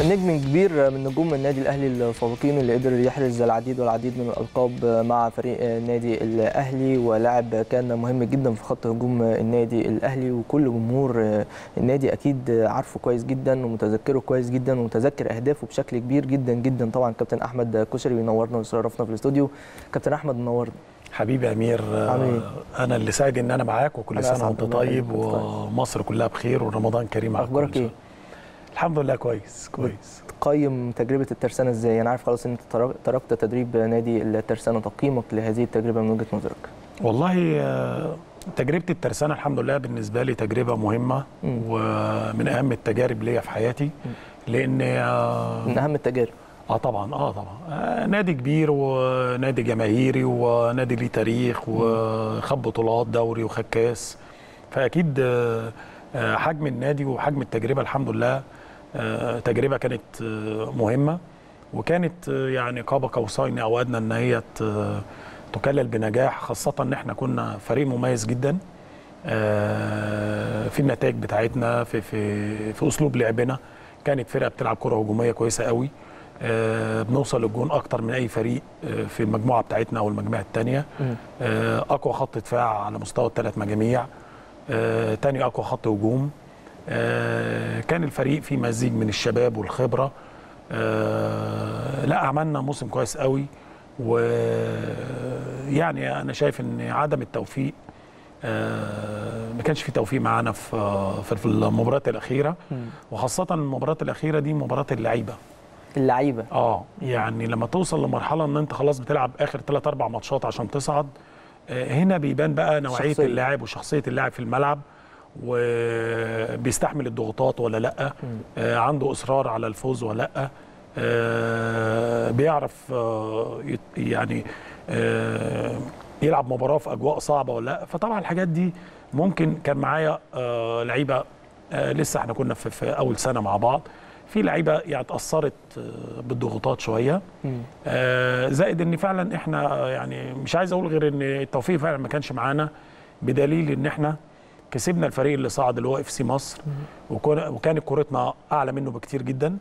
نجم كبير من نجوم النادي الاهلي السابقين اللي قدر يحرز العديد والعديد من الالقاب مع فريق النادي الاهلي ولاعب كان مهم جدا في خط هجوم النادي الاهلي وكل جمهور النادي اكيد عارفه كويس جدا ومتذكره كويس جدا ومتذكر اهدافه بشكل كبير جدا جدا طبعا كابتن احمد كشري بينورنا ويشرفنا في الاستوديو كابتن احمد منورنا حبيبي امير عامل انا اللي سعيد ان انا معاك وكل أنا سنه أسعد وانت والله طيب إنك كنت طيب. ومصر كلها بخير ورمضان كريم على اخبارك الكل. ايه الحمد لله كويس كويس تقيم تجربه الترسانه ازاي انا عارف خلاص ان انت ترك- تركت تدريب نادي الترسانه تقييمك لهذه التجربه من وجهه نظرك والله آه، تجربه الترسانه الحمد لله بالنسبه لي تجربه مهمه مم. ومن اهم التجارب ليا في حياتي لان آه، من اهم التجارب اه طبعا اه طبعا آه نادي كبير ونادي جماهيري ونادي ليه تاريخ وخد بطولات دوري وخد كاس فاكيد آه آه، حجم النادي وحجم التجربه الحمد لله آه تجربه كانت آه مهمه وكانت آه يعني قاب قوسين او ادنى ان هي ت- تكلل بنجاح خاصه ان احنا كنا فريق مميز جدا آه، في النتائج بتاعتنا في في في اسلوب لعبنا كانت فرقه بتلعب كره هجوميه كويسه قوي آه، بنوصل للجون اكتر من اي فريق آه، في المجموعه بتاعتنا او المجموعه الثانيه مم. اقوى خط دفاع على مستوى الثلاث مجاميع آه، تاني اقوى خط هجوم آه، كان الفريق فيه مزيج من الشباب والخبره آه، لا عملنا موسم كويس قوي ويعني انا شايف ان عدم التوفيق آه، ما كانش في توفيق معانا في في في المباريات الاخيره مم. وخاصه المباريات الاخيره دي مباراه اللعيبه اللعيبه اه يعني لما توصل لمرحله ان انت خلاص بتلعب اخر 3 4 ماتشات عشان تصعد آه، هنا بيبان بقى نوعيه شخصية. اللاعب وشخصيه اللاعب في الملعب وبيستحمل الضغوطات ولا لا آه، عنده اصرار على الفوز ولا لا آه، بيعرف آه، يت- يعني آه، يلعب مباراه في اجواء صعبه ولا لا فطبعا الحاجات دي ممكن كان معايا آه، لعيبه آه، لسه احنا كنا في, في اول سنه مع بعض في لعيبه يعني اتاثرت آه، بالضغوطات شويه مم. آه، زائد ان فعلا احنا يعني مش عايز اقول غير ان التوفيق فعلا ما كانش معانا بدليل ان احنا كسبنا الفريق اللي صعد اللي هو اف سي مصر وكون- وكانت كورتنا اعلى منه بكتير جدا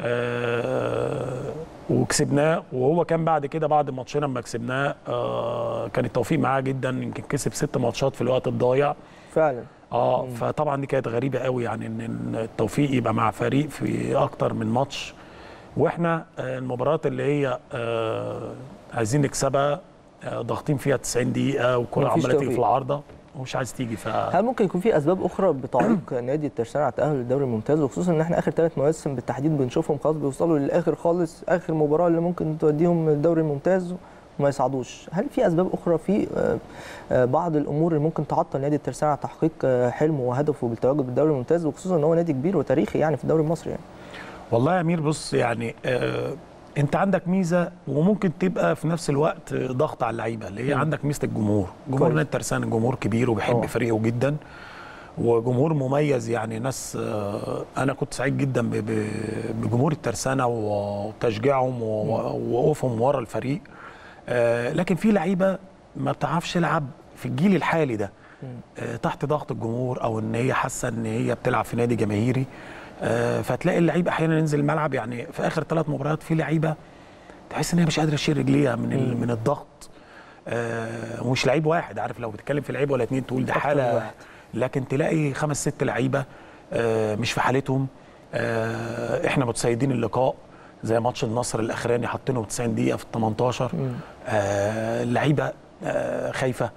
آه، وكسبناه وهو كان بعد كده بعد ماتشين لما كسبناه آه، كان التوفيق معاه جدا يمكن كسب ست ماتشات في الوقت الضايع فعلا اه فطبعا دي كانت غريبه قوي يعني ان إن التوفيق يبقى مع فريق في اكتر من ماتش واحنا آه، المباريات اللي هي آه، عايزين نكسبها آه، ضاغطين فيها 90 دقيقه والكره مفيش عماله تيجي توفيق. في العارضه ومش عايز تيجي ف هل ممكن يكون في اسباب اخرى بتعيق نادي الترسانه على التاهل للدوري الممتاز وخصوصا ان احنا اخر ثلاث مواسم بالتحديد بنشوفهم خلاص بيوصلوا للاخر خالص اخر مباراه اللي ممكن توديهم الدوري الممتاز وما يصعدوش هل في اسباب اخرى في آه، آه، بعض الامور اللي ممكن تعطل نادي الترسانه على تحقيق آه، حلمه وهدفه بالتواجد بالدوري الممتاز وخصوصا ان هو نادي كبير وتاريخي يعني في الدوري المصري يعني والله يا امير بص يعني آه انت عندك ميزه وممكن تبقى في نفس الوقت ضغط على اللعيبه اللي هي مم. عندك ميزه الجمهور جمهور كويس. نادي الترسانة جمهور كبير وبيحب طبعا. فريقه جدا وجمهور مميز يعني ناس آه، انا كنت سعيد جدا ب- ب- بجمهور الترسانة وتشجيعهم و- ووقوفهم ورا الفريق آه، لكن في لعيبه ما بتعرفش تلعب في الجيل الحالي ده آه، تحت ضغط الجمهور او ان هي حاسه ان هي بتلعب في نادي جماهيري آه، فتلاقي اللعيب احيانا ينزل الملعب يعني في اخر ثلاث مباريات في لعيبه تحس ان هي مش قادره تشيل رجليها من ال- من الضغط آه، ومش لعيب واحد عارف لو بتتكلم في لعيب ولا اتنين تقول ده أكتر من حاله واحد. لكن تلاقي خمس ست لعيبه آه، مش في حالتهم آه، احنا متسيدين اللقاء زي ماتش النصر الاخراني حاطينه 90 دقيقه في ال 18 آه، اللعيبه آه، خايفه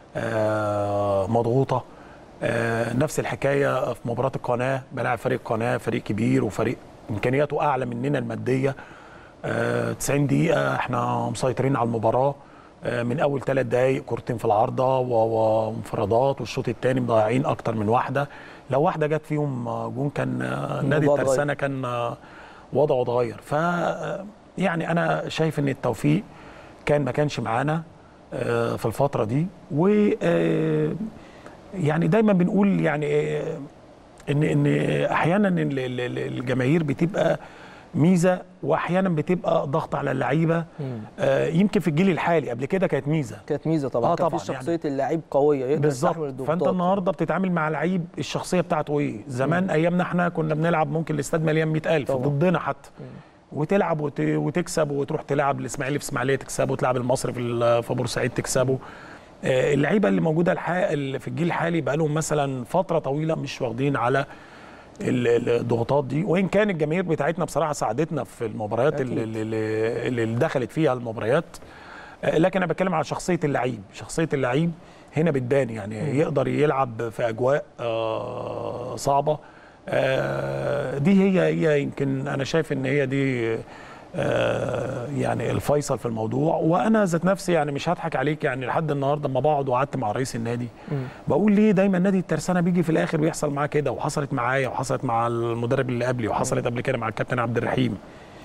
آه، مضغوطه آه، نفس الحكايه في مباراه القناه بلاعب فريق قناه فريق كبير وفريق امكانياته اعلى مننا الماديه آه، 90 دقيقه احنا مسيطرين على المباراه آه، من اول ثلاث دقائق كورتين في العارضه و- وانفرادات والشوط الثاني مضيعين اكتر من واحده لو واحده جت فيهم آه، جون كان آه، نادي الموضوع الترسانه كان آه، وضعه اتغير ف آه، يعني انا شايف ان التوفيق كان ما كانش معانا آه، في الفتره دي و آه، يعني دايما بنقول يعني آه، ان ان احيانا ال- ال- ال- الجماهير بتبقى ميزه واحيانا بتبقى ضغط على اللعيبه آه يمكن في الجيل الحالي قبل كده كانت ميزه كانت ميزه طبعا آه كان طبعاً في شخصيه اللاعب قويه يقدر بالظبط يستحمل الضغوطات فانت النهارده بتتعامل مع لعيب الشخصيه بتاعته ايه زمان ايامنا احنا كنا بنلعب ممكن الاستاد مليان 100000 طبعاً. ضدنا حتى وتلعب وت... وتكسب وتروح تلعب الاسماعيلي في اسماعيليه تكسبه وتلعب المصري في ال- في بورسعيد تكسبه آه، اللعيبه اللي موجوده الح... اللي في الجيل الحالي بقى لهم مثلا فتره طويله مش واخدين على ال- ال- الضغوطات دي وان كان الجماهير بتاعتنا بصراحه ساعدتنا في المباريات أكيد. اللي, اللي, اللي دخلت فيها المباريات آه، لكن انا بتكلم على شخصيه اللعيب شخصيه اللعيب هنا بتبان يعني يقدر يلعب في اجواء آه، صعبه آه، دي هي هي يمكن انا شايف ان هي دي آه، يعني الفيصل في الموضوع وانا ذات نفسي يعني مش هضحك عليك يعني لحد النهارده لما بقعد وقعدت مع رئيس النادي بقول ليه دايما نادي الترسانه بيجي في الاخر بيحصل معاه كده وحصلت معايا وحصلت مع المدرب اللي قبلي وحصلت قبل كده مع الكابتن عبد الرحيم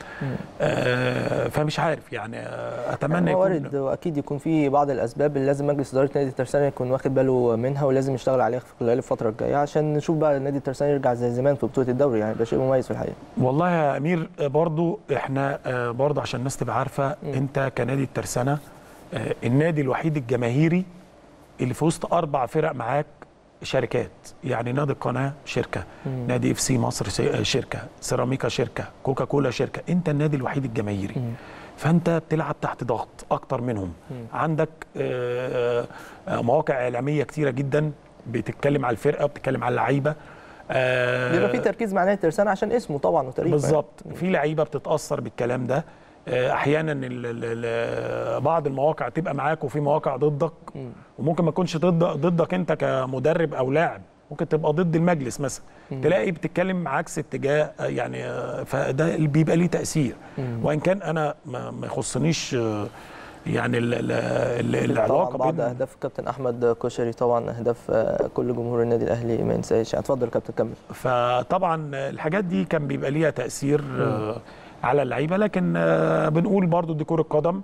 آه فمش عارف يعني آه اتمنى هو يكون وارد واكيد يكون في بعض الاسباب اللي لازم مجلس اداره نادي الترسانه يكون واخد باله منها ولازم يشتغل عليها في خلال الفتره الجايه عشان نشوف بقى نادي الترسانه يرجع زي زمان في بطوله الدوري يعني ده شيء مميز في الحقيقه والله يا امير آه، برضو احنا آه، برضو عشان الناس تبقى عارفه انت كنادي الترسانه آه، النادي الوحيد الجماهيري اللي في وسط اربع فرق معاك شركات يعني نادي القناه شركه نادي اف سي مصر س- آه، شركه سيراميكا شركه كوكا كولا شركه انت النادي الوحيد الجماهيري فانت بتلعب تحت ضغط اكتر منهم عندك آه، آه، مواقع اعلاميه كتيره جدا بتتكلم على الفرقه بتتكلم على اللعيبه آه، بيبقى في تركيز مع نادي الترسانه عشان اسمه طبعا وتاريخه يعني. بالظبط في لعيبه بتتاثر بالكلام ده آه، احيانا ال- ال- ال- بعض المواقع تبقى معاك وفي مواقع ضدك وممكن ما تكونش ضد ضدك انت كمدرب او لاعب ممكن تبقى ضد المجلس مثلا تلاقي بتتكلم عكس اتجاه آه، يعني آه، فده اللي بيبقى ليه تاثير وان كان انا ما ما يخصنيش آه، يعني ال- ال- ال- طبعا العلاقه بعض بين اهداف الكابتن احمد كشري طبعا اهداف آه، كل جمهور النادي الاهلي ما ينساش يعني اتفضل يا كابتن كمل فطبعا الحاجات دي كان بيبقى ليها تاثير آه، على اللعيبه لكن آه، بنقول برضو دي كره قدم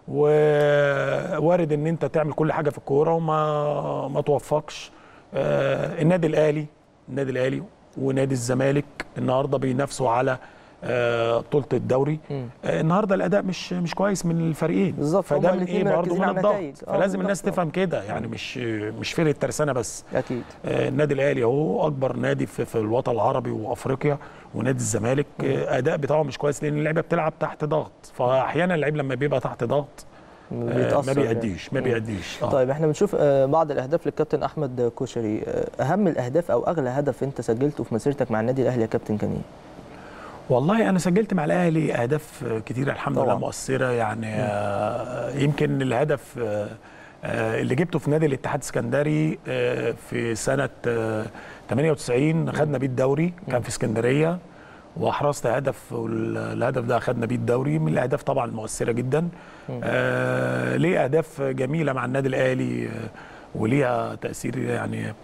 ووارد ان انت تعمل كل حاجه في الكوره وما ما توفقش آه، النادي الاهلي النادي الاهلي ونادي الزمالك النهارده بينافسوا على آه، بطوله الدوري مم. آه، النهارده الاداء مش مش كويس من الفريقين بالظبط، هما فده من الاتنين ايه برضه مركزين من على الضغط النتائج. آه، فلازم الناس بالظبط. تفهم كده يعني مش مش فرقه ترسانه بس اكيد آه، النادي الاهلي اهو اكبر نادي في, في الوطن العربي وافريقيا ونادي الزمالك آه، اداء بتاعه مش كويس لان اللعيبه بتلعب تحت ضغط فاحيانا اللعيب لما بيبقى تحت ضغط آه، ما بيتأثر يعني. بيأديش ما بيأديش آه. طيب احنا بنشوف آه، بعض الاهداف للكابتن احمد كشري آه، اهم الاهداف او اغلى هدف انت سجلته في مسيرتك مع النادي الاهلي يا كابتن كان ايه؟ والله انا سجلت مع الاهلي اهداف كتيره الحمد طبعاً. لله مؤثره يعني آه، يمكن الهدف آه، آه، اللي جبته في نادي الاتحاد السكندري آه، في سنه آه، 98 خدنا بيه الدوري كان في اسكندريه واحرزت هدف والهدف ده اخذنا بيه الدوري من الاهداف طبعا المؤثره جدا آه ليه اهداف جميله مع النادي الاهلي آه، وليها تاثير يعني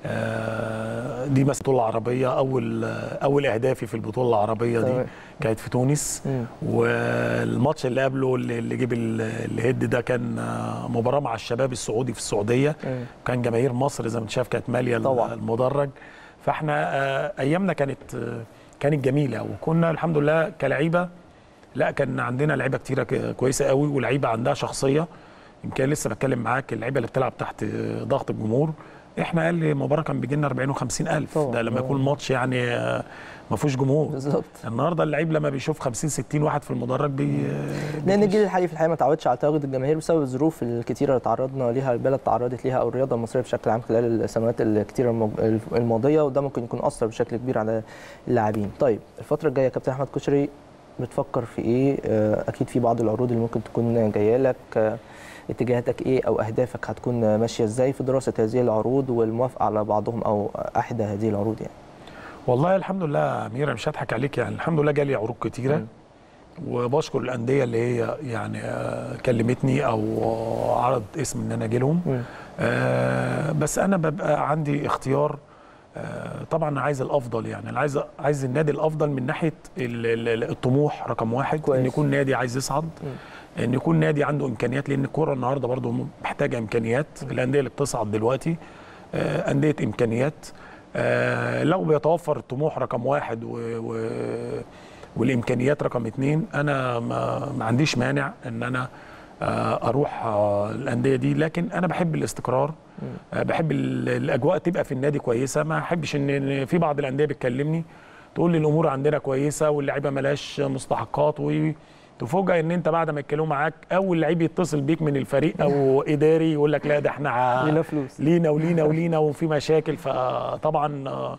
آه دي مثلا البطوله العربيه اول اول اهدافي في البطوله العربيه دي تمام. كانت في تونس مم. والماتش اللي قبله اللي اللي جيب ال- الهيد ده كان آه، مباراه مع الشباب السعودي في السعوديه مم. كان جماهير مصر زي ما انت شايف كانت ماليه طبعاً. المدرج فاحنا آه، ايامنا كانت آه، كانت جميله وكنا الحمد لله كلعيبه لا كان عندنا لعيبه كتيره ك- كويسه قوي ولعيبه عندها شخصيه يمكن لسه بتكلم معاك اللعيبه اللي بتلعب تحت ضغط الجمهور احنا اقل مباراه كان بيجي لنا 40 و50 الف طبعاً. ده لما يكون ماتش يعني آه، ما فيهوش جمهور بالظبط النهارده اللعيب لما بيشوف 50 60 واحد في المدرج بي لان الجيل الحالي في الحقيقه ما تعودش على تواجد الجماهير بسبب الظروف الكتيره اللي تعرضنا ليها البلد تعرضت ليها او الرياضه المصريه بشكل عام خلال السنوات الكتيره المج- الماضيه وده ممكن يكون اثر بشكل كبير على اللاعبين. طيب الفتره الجايه يا كابتن احمد كشري بتفكر في ايه؟ آه، اكيد في بعض العروض اللي ممكن تكون جايه لك آه، اتجاهاتك ايه او اهدافك هتكون ماشيه ازاي في دراسه هذه العروض والموافقه على بعضهم او احدى هذه العروض يعني. والله الحمد لله يا امير مش هضحك عليك يعني الحمد لله جالي عروض كتيره مم. وبشكر الانديه اللي هي يعني آه، كلمتني او آه، عرض اسم ان انا اجي لهم مم. آه، بس انا ببقى عندي اختيار آه، طبعا عايز الافضل يعني انا عايز عايز النادي الافضل من ناحيه ال- ال- الطموح رقم واحد كويس. ان يكون نادي عايز يصعد ان يكون نادي عنده امكانيات لان الكوره النهارده برضو محتاجه امكانيات الانديه اللي بتصعد دلوقتي آه، انديه امكانيات آه، لو بيتوفر الطموح رقم واحد و, و والامكانيات رقم اتنين انا ما, ما عنديش مانع ان انا آه، اروح آه، الانديه دي لكن انا بحب الاستقرار آه، بحب ال- الاجواء تبقى في النادي كويسه ما احبش ان إن في بعض الانديه بتكلمني تقول لي الامور عندنا كويسه واللعيبه ملهاش مستحقات وتفوجئ ان انت بعد ما يتكلموا معاك اول لعيب يتصل بيك من الفريق او اداري يقول لك لا ده احنا ع- لينا فلوس. لينا ولينا ولينا وفي مشاكل فطبعا آه،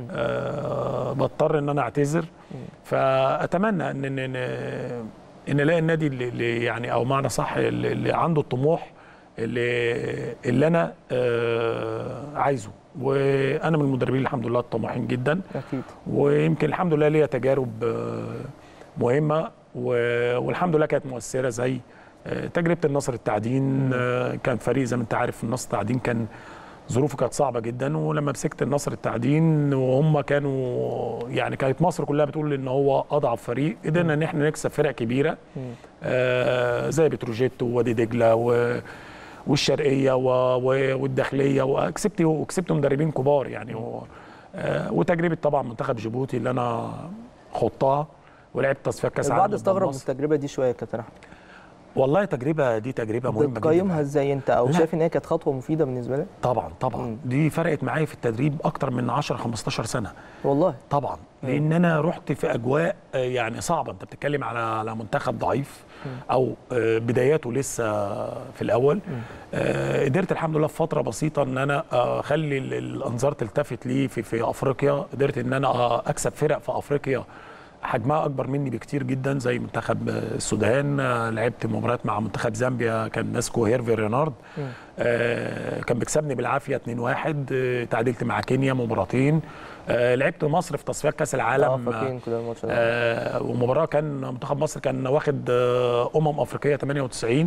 آه، بضطر ان انا اعتذر فاتمنى ان ان ان ان الاقي النادي اللي- اللي يعني او معنى صح اللي اللي عنده الطموح اللي اللي انا آه، عايزه وانا من المدربين الحمد لله الطموحين جدا اكيد ويمكن الحمد لله ليا تجارب آه، مهمه و- والحمد لله كانت مؤثره زي آه، تجربه النصر التعدين آه، كان فريق زي ما انت عارف النصر التعدين كان ظروفه كانت صعبه جدا ولما مسكت النصر التعدين وهم كانوا يعني كانت مصر كلها بتقول ان هو اضعف فريق قدرنا ان احنا نكسب فرق كبيره آه، زي بتروجيت ووادي دجله و والشرقيه و... و... والداخليه وكسبت وكسبت مدربين كبار يعني و... آه، وتجربه طبعا منتخب جيبوتي اللي انا خضتها ولعبت تصفيات كاس البعض العالم ضد استغرب من مصر. التجربه دي شويه يا كابتن احمد والله تجربه دي تجربه مهمه جدا بتقيمها ازاي انت او لا. شايف ان هي كانت خطوه مفيده بالنسبه لك طبعا طبعا مم. دي فرقت معايا في التدريب اكتر من 10 15 سنه والله طبعا لان انا رحت في اجواء آه، يعني صعبه انت بتتكلم على على منتخب ضعيف او آه، بداياته لسه في الاول آه، قدرت الحمد لله في فتره بسيطه ان انا آه، اخلي ال- الانظار تلتفت لي في في افريقيا قدرت ان انا آه، اكسب فرق في افريقيا حجمها اكبر مني بكتير جدا زي منتخب آه، السودان آه، لعبت مباريات مع منتخب زامبيا كان ماسكه هيرفي رينارد آه، كان بيكسبني بالعافيه 2-1 آه، تعادلت مع كينيا مباراتين آه، لعبت مصر في تصفيات كاس اه العالم فاكرين كده الماتش ده آه ومباراه كان منتخب مصر كان واخد آه امم افريقيه 98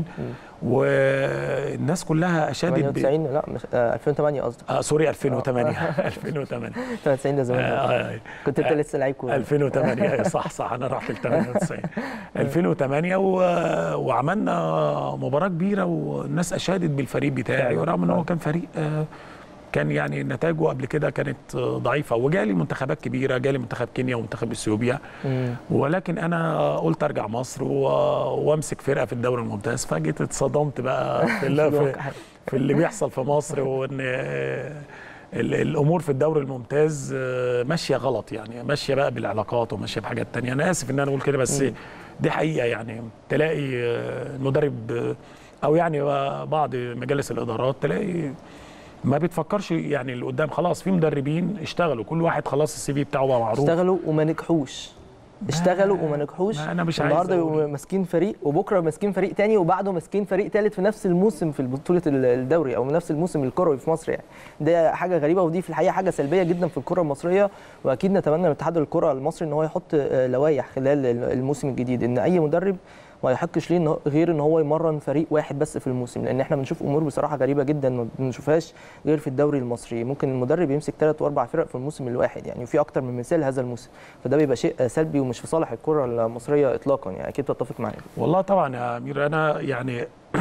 والناس كلها اشادت ب 98 لا مش آه 2008 قصدك آه سوري 2008 2008 98 ده زمان آه آه كنت انت لسه لعيب كوره 2008 أيوة، صح صح انا رحت ل 98 2008 و... وعملنا مباراه كبيره والناس اشادت بالفريق بتاعي فعلا، ورغم ان هو فعلا. كان فريق آه، كان يعني نتائجه قبل كده كانت آه، ضعيفه وجالي منتخبات كبيره جالي منتخب كينيا ومنتخب اثيوبيا مم. ولكن انا قلت ارجع مصر و... وامسك فرقه في الدوري الممتاز فجيت اتصدمت بقى في, اللي في, الواقع. في اللي بيحصل في مصر وان آه، ال- الامور في الدوري الممتاز آه، ماشيه غلط يعني ماشيه بقى بالعلاقات وماشيه بحاجات تانية انا اسف ان انا اقول كده بس دي حقيقه يعني تلاقي آه، المدرب آه، او يعني بعض مجالس الادارات تلاقي ما بتفكرش يعني اللي قدام خلاص في مدربين اشتغلوا كل واحد خلاص السي في بتاعه بقى معروف اشتغلوا وما نجحوش اشتغلوا وما نجحوش ما أنا مش عايز النهارده أقول. يبقوا ماسكين فريق وبكره ماسكين فريق تاني وبعده ماسكين فريق تالت في نفس الموسم في بطوله الدوري او نفس الموسم الكروي في مصر يعني ده حاجه غريبه ودي في الحقيقه حاجه سلبيه جدا في الكره المصريه واكيد نتمنى من اتحاد الكره المصري ان هو يحط آه، لوائح خلال الموسم الجديد ان اي مدرب ما يحقش ليه إن هو- غير ان هو يمرن فريق واحد بس في الموسم لان احنا بنشوف امور بصراحه غريبه جدا ما بنشوفهاش غير في الدوري المصري ممكن المدرب يمسك ثلاث واربع فرق في الموسم الواحد يعني وفي اكتر من مثال هذا الموسم فده بيبقى شيء سلبي ومش في صالح الكره المصريه اطلاقا يعني اكيد تتفق معايا والله طبعا يا امير انا يعني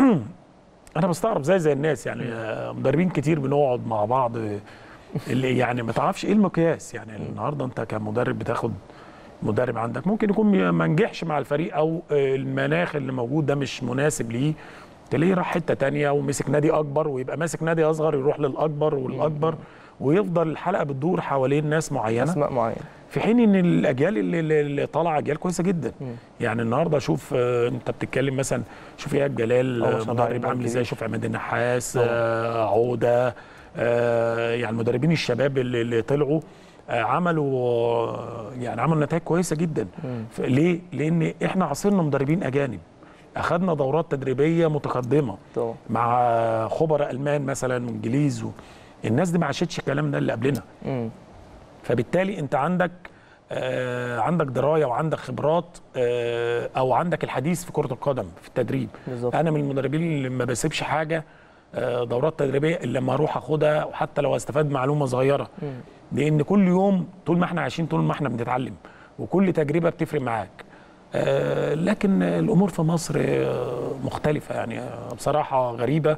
انا بستغرب زي زي الناس يعني آه، مدربين كتير بنقعد مع بعض آه، اللي يعني ما تعرفش ايه المقياس يعني النهارده انت كمدرب بتاخد مدرب عندك ممكن يكون ما نجحش مع الفريق او آه، المناخ اللي موجود ده مش مناسب ليه تلاقيه راح حته تانية ومسك نادي اكبر ويبقى ماسك نادي اصغر يروح للاكبر والاكبر ويفضل الحلقه بتدور حوالين ناس معينه اسماء معينه في حين ان الاجيال اللي, اللي- اللي طالعه اجيال كويسه جدا يعني النهارده شوف آه، انت بتتكلم مثلا شوف اياد جلال أه، ما آه، شاء الله عليه مدرب عامل كبير. ازاي شوف عماد النحاس آه، عوده آه، يعني المدربين الشباب اللي, اللي طلعوا آه، عملوا آه، يعني عملوا نتائج كويسه جدا ف- ليه؟ لان احنا عاصرنا مدربين اجانب اخذنا دورات تدريبيه متقدمه طبعا مع خبراء المان مثلا وانجليز و... الناس دي ما عاشتش الكلام ده اللي قبلنا مم. فبالتالي انت عندك آه عندك درايه وعندك خبرات آه او عندك الحديث في كره القدم في التدريب بالظبط. انا من المدربين اللي ما بسيبش حاجه آه دورات تدريبيه الا لما اروح اخدها وحتى لو استفاد معلومه صغيره لان كل يوم طول ما احنا عايشين طول ما احنا بنتعلم وكل تجربه بتفرق معاك آه لكن الامور في مصر آه مختلفه يعني آه بصراحه غريبه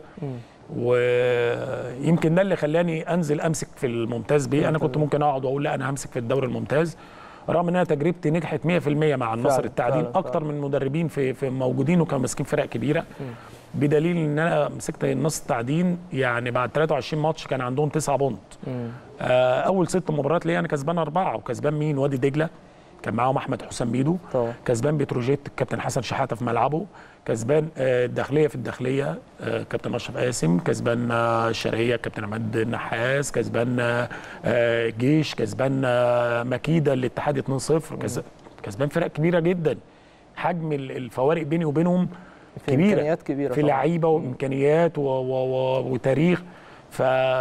ويمكن ده اللي خلاني انزل امسك في الممتاز بيه انا كنت ممكن اقعد واقول لا انا همسك في الدوري الممتاز رغم ان انا تجربتي نجحت 100% مع النصر فعلا، التعدين فعلا، اكتر من مدربين في في موجودين وكانوا ماسكين فرق كبيره بدليل ان انا مسكت النصر التعدين يعني بعد 23 ماتش كان عندهم 9 بونت مم. آه، اول ست مباريات ليا انا كسبان اربعه وكسبان مين وادي دجله كان معاهم احمد حسام بيدو طبعا كسبان بتروجيت الكابتن حسن شحاته في ملعبه كسبان آه، الداخليه في الداخليه آه، كابتن اشرف قاسم كسبان آه، الشرقيه كابتن عماد النحاس كسبان آه، آه، جيش كسبان آه، مكيده الاتحاد 2-0 كس- كسبان فرق كبيره جدا حجم ال- الفوارق بيني وبينهم في كبيره إمكانيات كبيرة في طبعاً. لعيبه وامكانيات و و و وتاريخ ف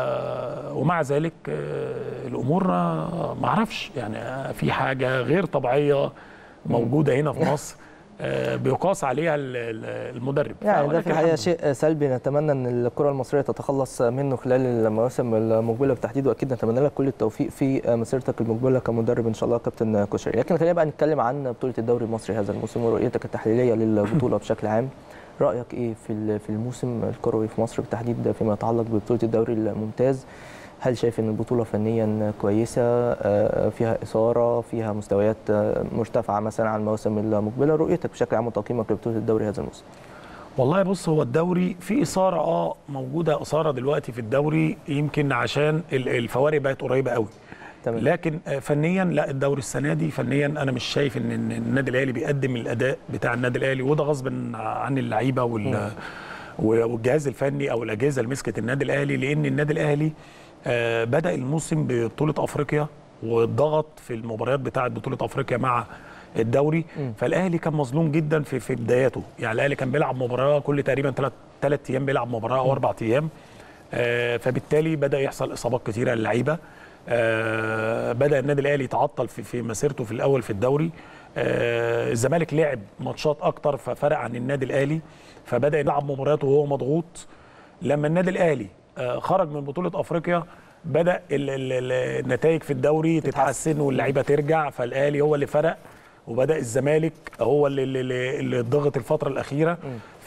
ومع ذلك آه، الامور آه، ما اعرفش يعني آه، في حاجه غير طبيعيه موجوده هنا في مصر آه، بيقاس عليها ال- ال- المدرب يعني ده ولكن في الحقيقه الحمد شيء سلبي نتمنى ان الكره المصريه تتخلص منه خلال المواسم المقبله بالتحديد واكيد نتمنى لك كل التوفيق في مسيرتك المقبله كمدرب ان شاء الله كابتن كوشري لكن خلينا بقى نتكلم عن بطوله الدوري المصري هذا الموسم ورؤيتك التحليليه للبطوله بشكل عام رايك ايه في ال- في الموسم الكروي في مصر بالتحديد فيما يتعلق ببطوله الدوري الممتاز هل شايف ان البطوله فنيا كويسه آه، فيها اثاره فيها مستويات آه، مرتفعه مثلا عن المواسم المقبله رؤيتك بشكل عام وتقييمك لبطوله الدوري هذا الموسم والله بص هو الدوري في اثاره اه موجوده اثاره دلوقتي في الدوري يمكن عشان ال- الفوارق بقت قريبه قوي تمام لكن آه، فنيا لا الدوري السنه دي فنيا انا مش شايف ان إن النادي الاهلي بيقدم الاداء بتاع النادي الاهلي وده غصب عن اللعيبه وال والجهاز الفني او الاجهزه اللي مسكت النادي الاهلي لان النادي الاهلي آه، بدا الموسم ببطوله افريقيا واتضغط في المباريات بتاعه بطوله افريقيا مع الدوري فالاهلي كان مظلوم جدا في في بداياته يعني الاهلي كان بيلعب مباراه كل تقريبا ثلاث ثلاث ايام بيلعب مباراه او اربع ايام آه، فبالتالي بدا يحصل اصابات كثيره للعيبه آه، بدا النادي الاهلي يتعطل في في مسيرته في الاول في الدوري آه، الزمالك لعب ماتشات اكتر ففرق عن النادي الاهلي فبدا يلعب مبارياته وهو مضغوط لما النادي الاهلي آه، خرج من بطوله افريقيا بدا ال- ال- ال- النتائج في الدوري تتحسن واللعيبه ترجع فالاهلي هو اللي فرق وبدا الزمالك هو اللي اللي, اللي ضغط الفتره الاخيره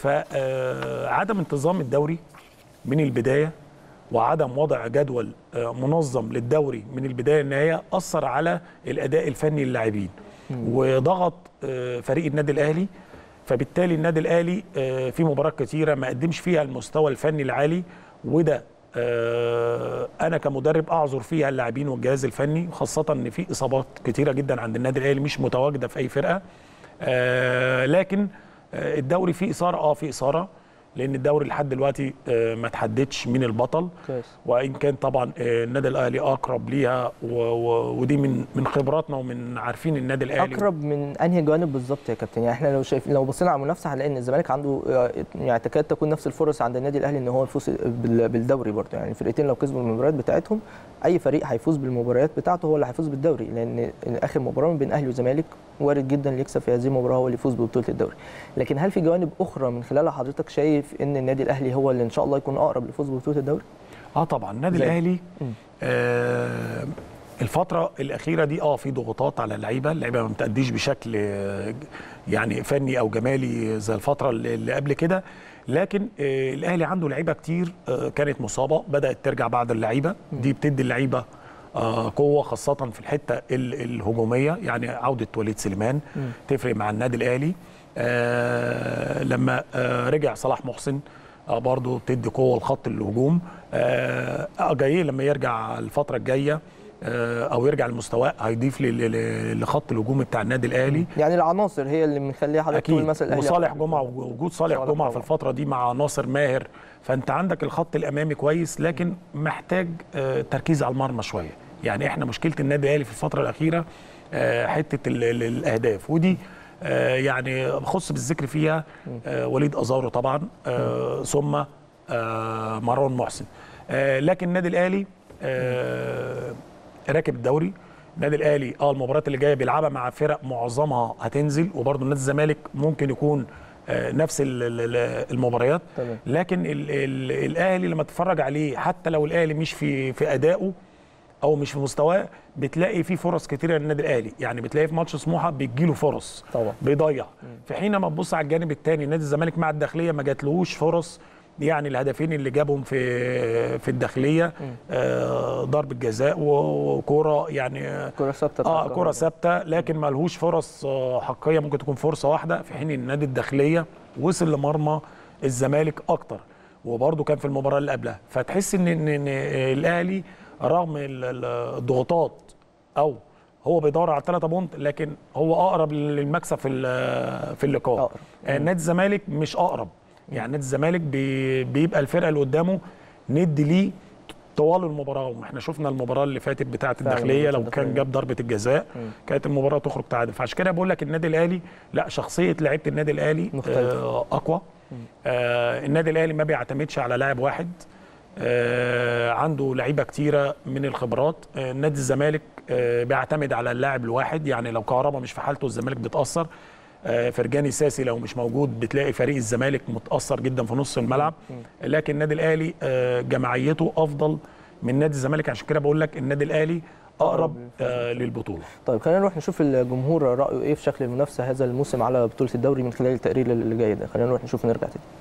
فعدم انتظام الدوري من البدايه وعدم وضع جدول آه، منظم للدوري من البدايه للنهايه اثر على الاداء الفني للاعبين وضغط آه، فريق النادي الاهلي فبالتالي النادي الاهلي آه، في مباريات كتيره ما قدمش فيها المستوى الفني العالي وده آه، انا كمدرب اعذر فيها اللاعبين والجهاز الفني خاصه ان في اصابات كتيره جدا عند النادي الاهلي مش متواجده في اي فرقه آه، لكن آه، الدوري فيه اثاره اه فيه اثاره لان الدوري لحد دلوقتي آه، ما تحددش مين البطل كويس وان كان طبعا آه، النادي الاهلي اقرب ليها و- و- ودي من من خبراتنا ومن عارفين النادي الاهلي اقرب من انهي جانب بالظبط يا كابتن يعني احنا لو شايف لو بصينا على المنافسه هنلاقي ان الزمالك عنده آه، يعني تكاد تكون نفس الفرص عند النادي الاهلي ان هو يفوز بال- بالدوري برضه يعني الفرقتين لو كسبوا المباريات بتاعتهم اي فريق هيفوز بالمباريات بتاعته هو اللي هيفوز بالدوري لان اخر مباراه بين اهلي وزمالك وارد جدا اللي يكسب في هذه المباراه هو اللي يفوز ببطوله الدوري لكن هل في جوانب اخرى من خلالها حضرتك شايف ان النادي الاهلي هو اللي ان شاء الله يكون اقرب للفوز ببطوله الدوري اه طبعا النادي زي- الاهلي مم. آه الفتره الاخيره دي اه في ضغوطات على اللعيبه اللعيبه ما بتاديش بشكل آه، يعني فني او جمالي زي الفتره اللي اللي قبل كده لكن آه الاهلي عنده لعيبه كتير آه كانت مصابه بدات ترجع بعد اللعيبه دي بتدي اللعيبه آه قوه خاصه في الحته ال- الهجوميه يعني عوده وليد سليمان تفرق مع النادي الاهلي آه لما آه رجع صلاح محسن آه برضه بتدي قوه لخط الهجوم آه آه، جاي لما يرجع الفتره الجايه آه او يرجع لمستواه هيضيف ل- ل- لخط الهجوم بتاع النادي الاهلي يعني العناصر هي اللي مخليها حضرتك تقول اكيد مثلا الاهلي وصالح أقرب. جمعه وجود صالح صالح جمعه في طبعاً. الفتره دي مع ناصر ماهر فانت عندك الخط الامامي كويس لكن محتاج آه، تركيز على المرمى شويه يعني احنا مشكله النادي الاهلي في الفتره الاخيره آه، حته ال- ال- الاهداف ودي آه، يعني بخص بالذكر فيها آه، وليد ازارو طبعا آه، ثم آه، مروان محسن آه، لكن النادي الاهلي آه، راكب الدوري النادي الاهلي اه المباريات اللي جايه بيلعبها مع فرق معظمها هتنزل وبرضه نادي الزمالك ممكن يكون آه، نفس ال- ال- ال- المباريات تمام. لكن ال ال الاهلي لما تتفرج عليه حتى لو الاهلي مش في في ادائه او مش في مستواه بتلاقي فيه فرص كتيره للنادي الاهلي يعني بتلاقي في ماتش سموحه بتجيله فرص طبعا. بيضيع في حين ما تبص على الجانب الثاني نادي الزمالك مع الداخليه ما جاتلهوش فرص يعني الهدفين اللي جابهم في في الداخليه آه ضربه جزاء وكوره يعني كره ثابته اه كره ثابته لكن ما لهوش فرص آه حقيقيه ممكن تكون فرصه واحده في حين ان النادي الداخليه وصل لمرمى الزمالك اكتر وبرده كان في المباراه اللي قبلها فتحس ان ان إن الاهلي رغم ال- ال- الضغوطات او هو بيدور على ثلاثة بونت لكن هو اقرب للمكسب في ال- في اللقاء أقرب. آه، نادي الزمالك مش اقرب يعني نادي الزمالك بي- بيبقى الفرقه اللي قدامه ندي ليه طوال المباراه واحنا شفنا المباراه اللي فاتت بتاعه فعلا، الداخليه لو الداخلية. كان جاب ضربه الجزاء كانت المباراه تخرج تعادل فعشان كده بقول لك النادي الاهلي لا شخصيه لعيبه النادي الاهلي مختلفة. آه اقوى آه النادي الاهلي ما بيعتمدش على لاعب واحد آه عنده لعيبه كتيره من الخبرات آه نادي الزمالك آه بيعتمد على اللاعب الواحد يعني لو كهربا مش في حالته الزمالك بيتاثر آه فرجاني ساسي لو مش موجود بتلاقي فريق الزمالك متاثر جدا في نص الملعب لكن النادي الاهلي آه جماعيته افضل من نادي الزمالك عشان كده بقول لك النادي الاهلي اقرب آه للبطوله طيب خلينا نروح نشوف الجمهور رايه ايه في شكل المنافسه هذا الموسم على بطوله الدوري من خلال التقرير اللي جاي ده خلينا نروح نشوف ونرجع تاني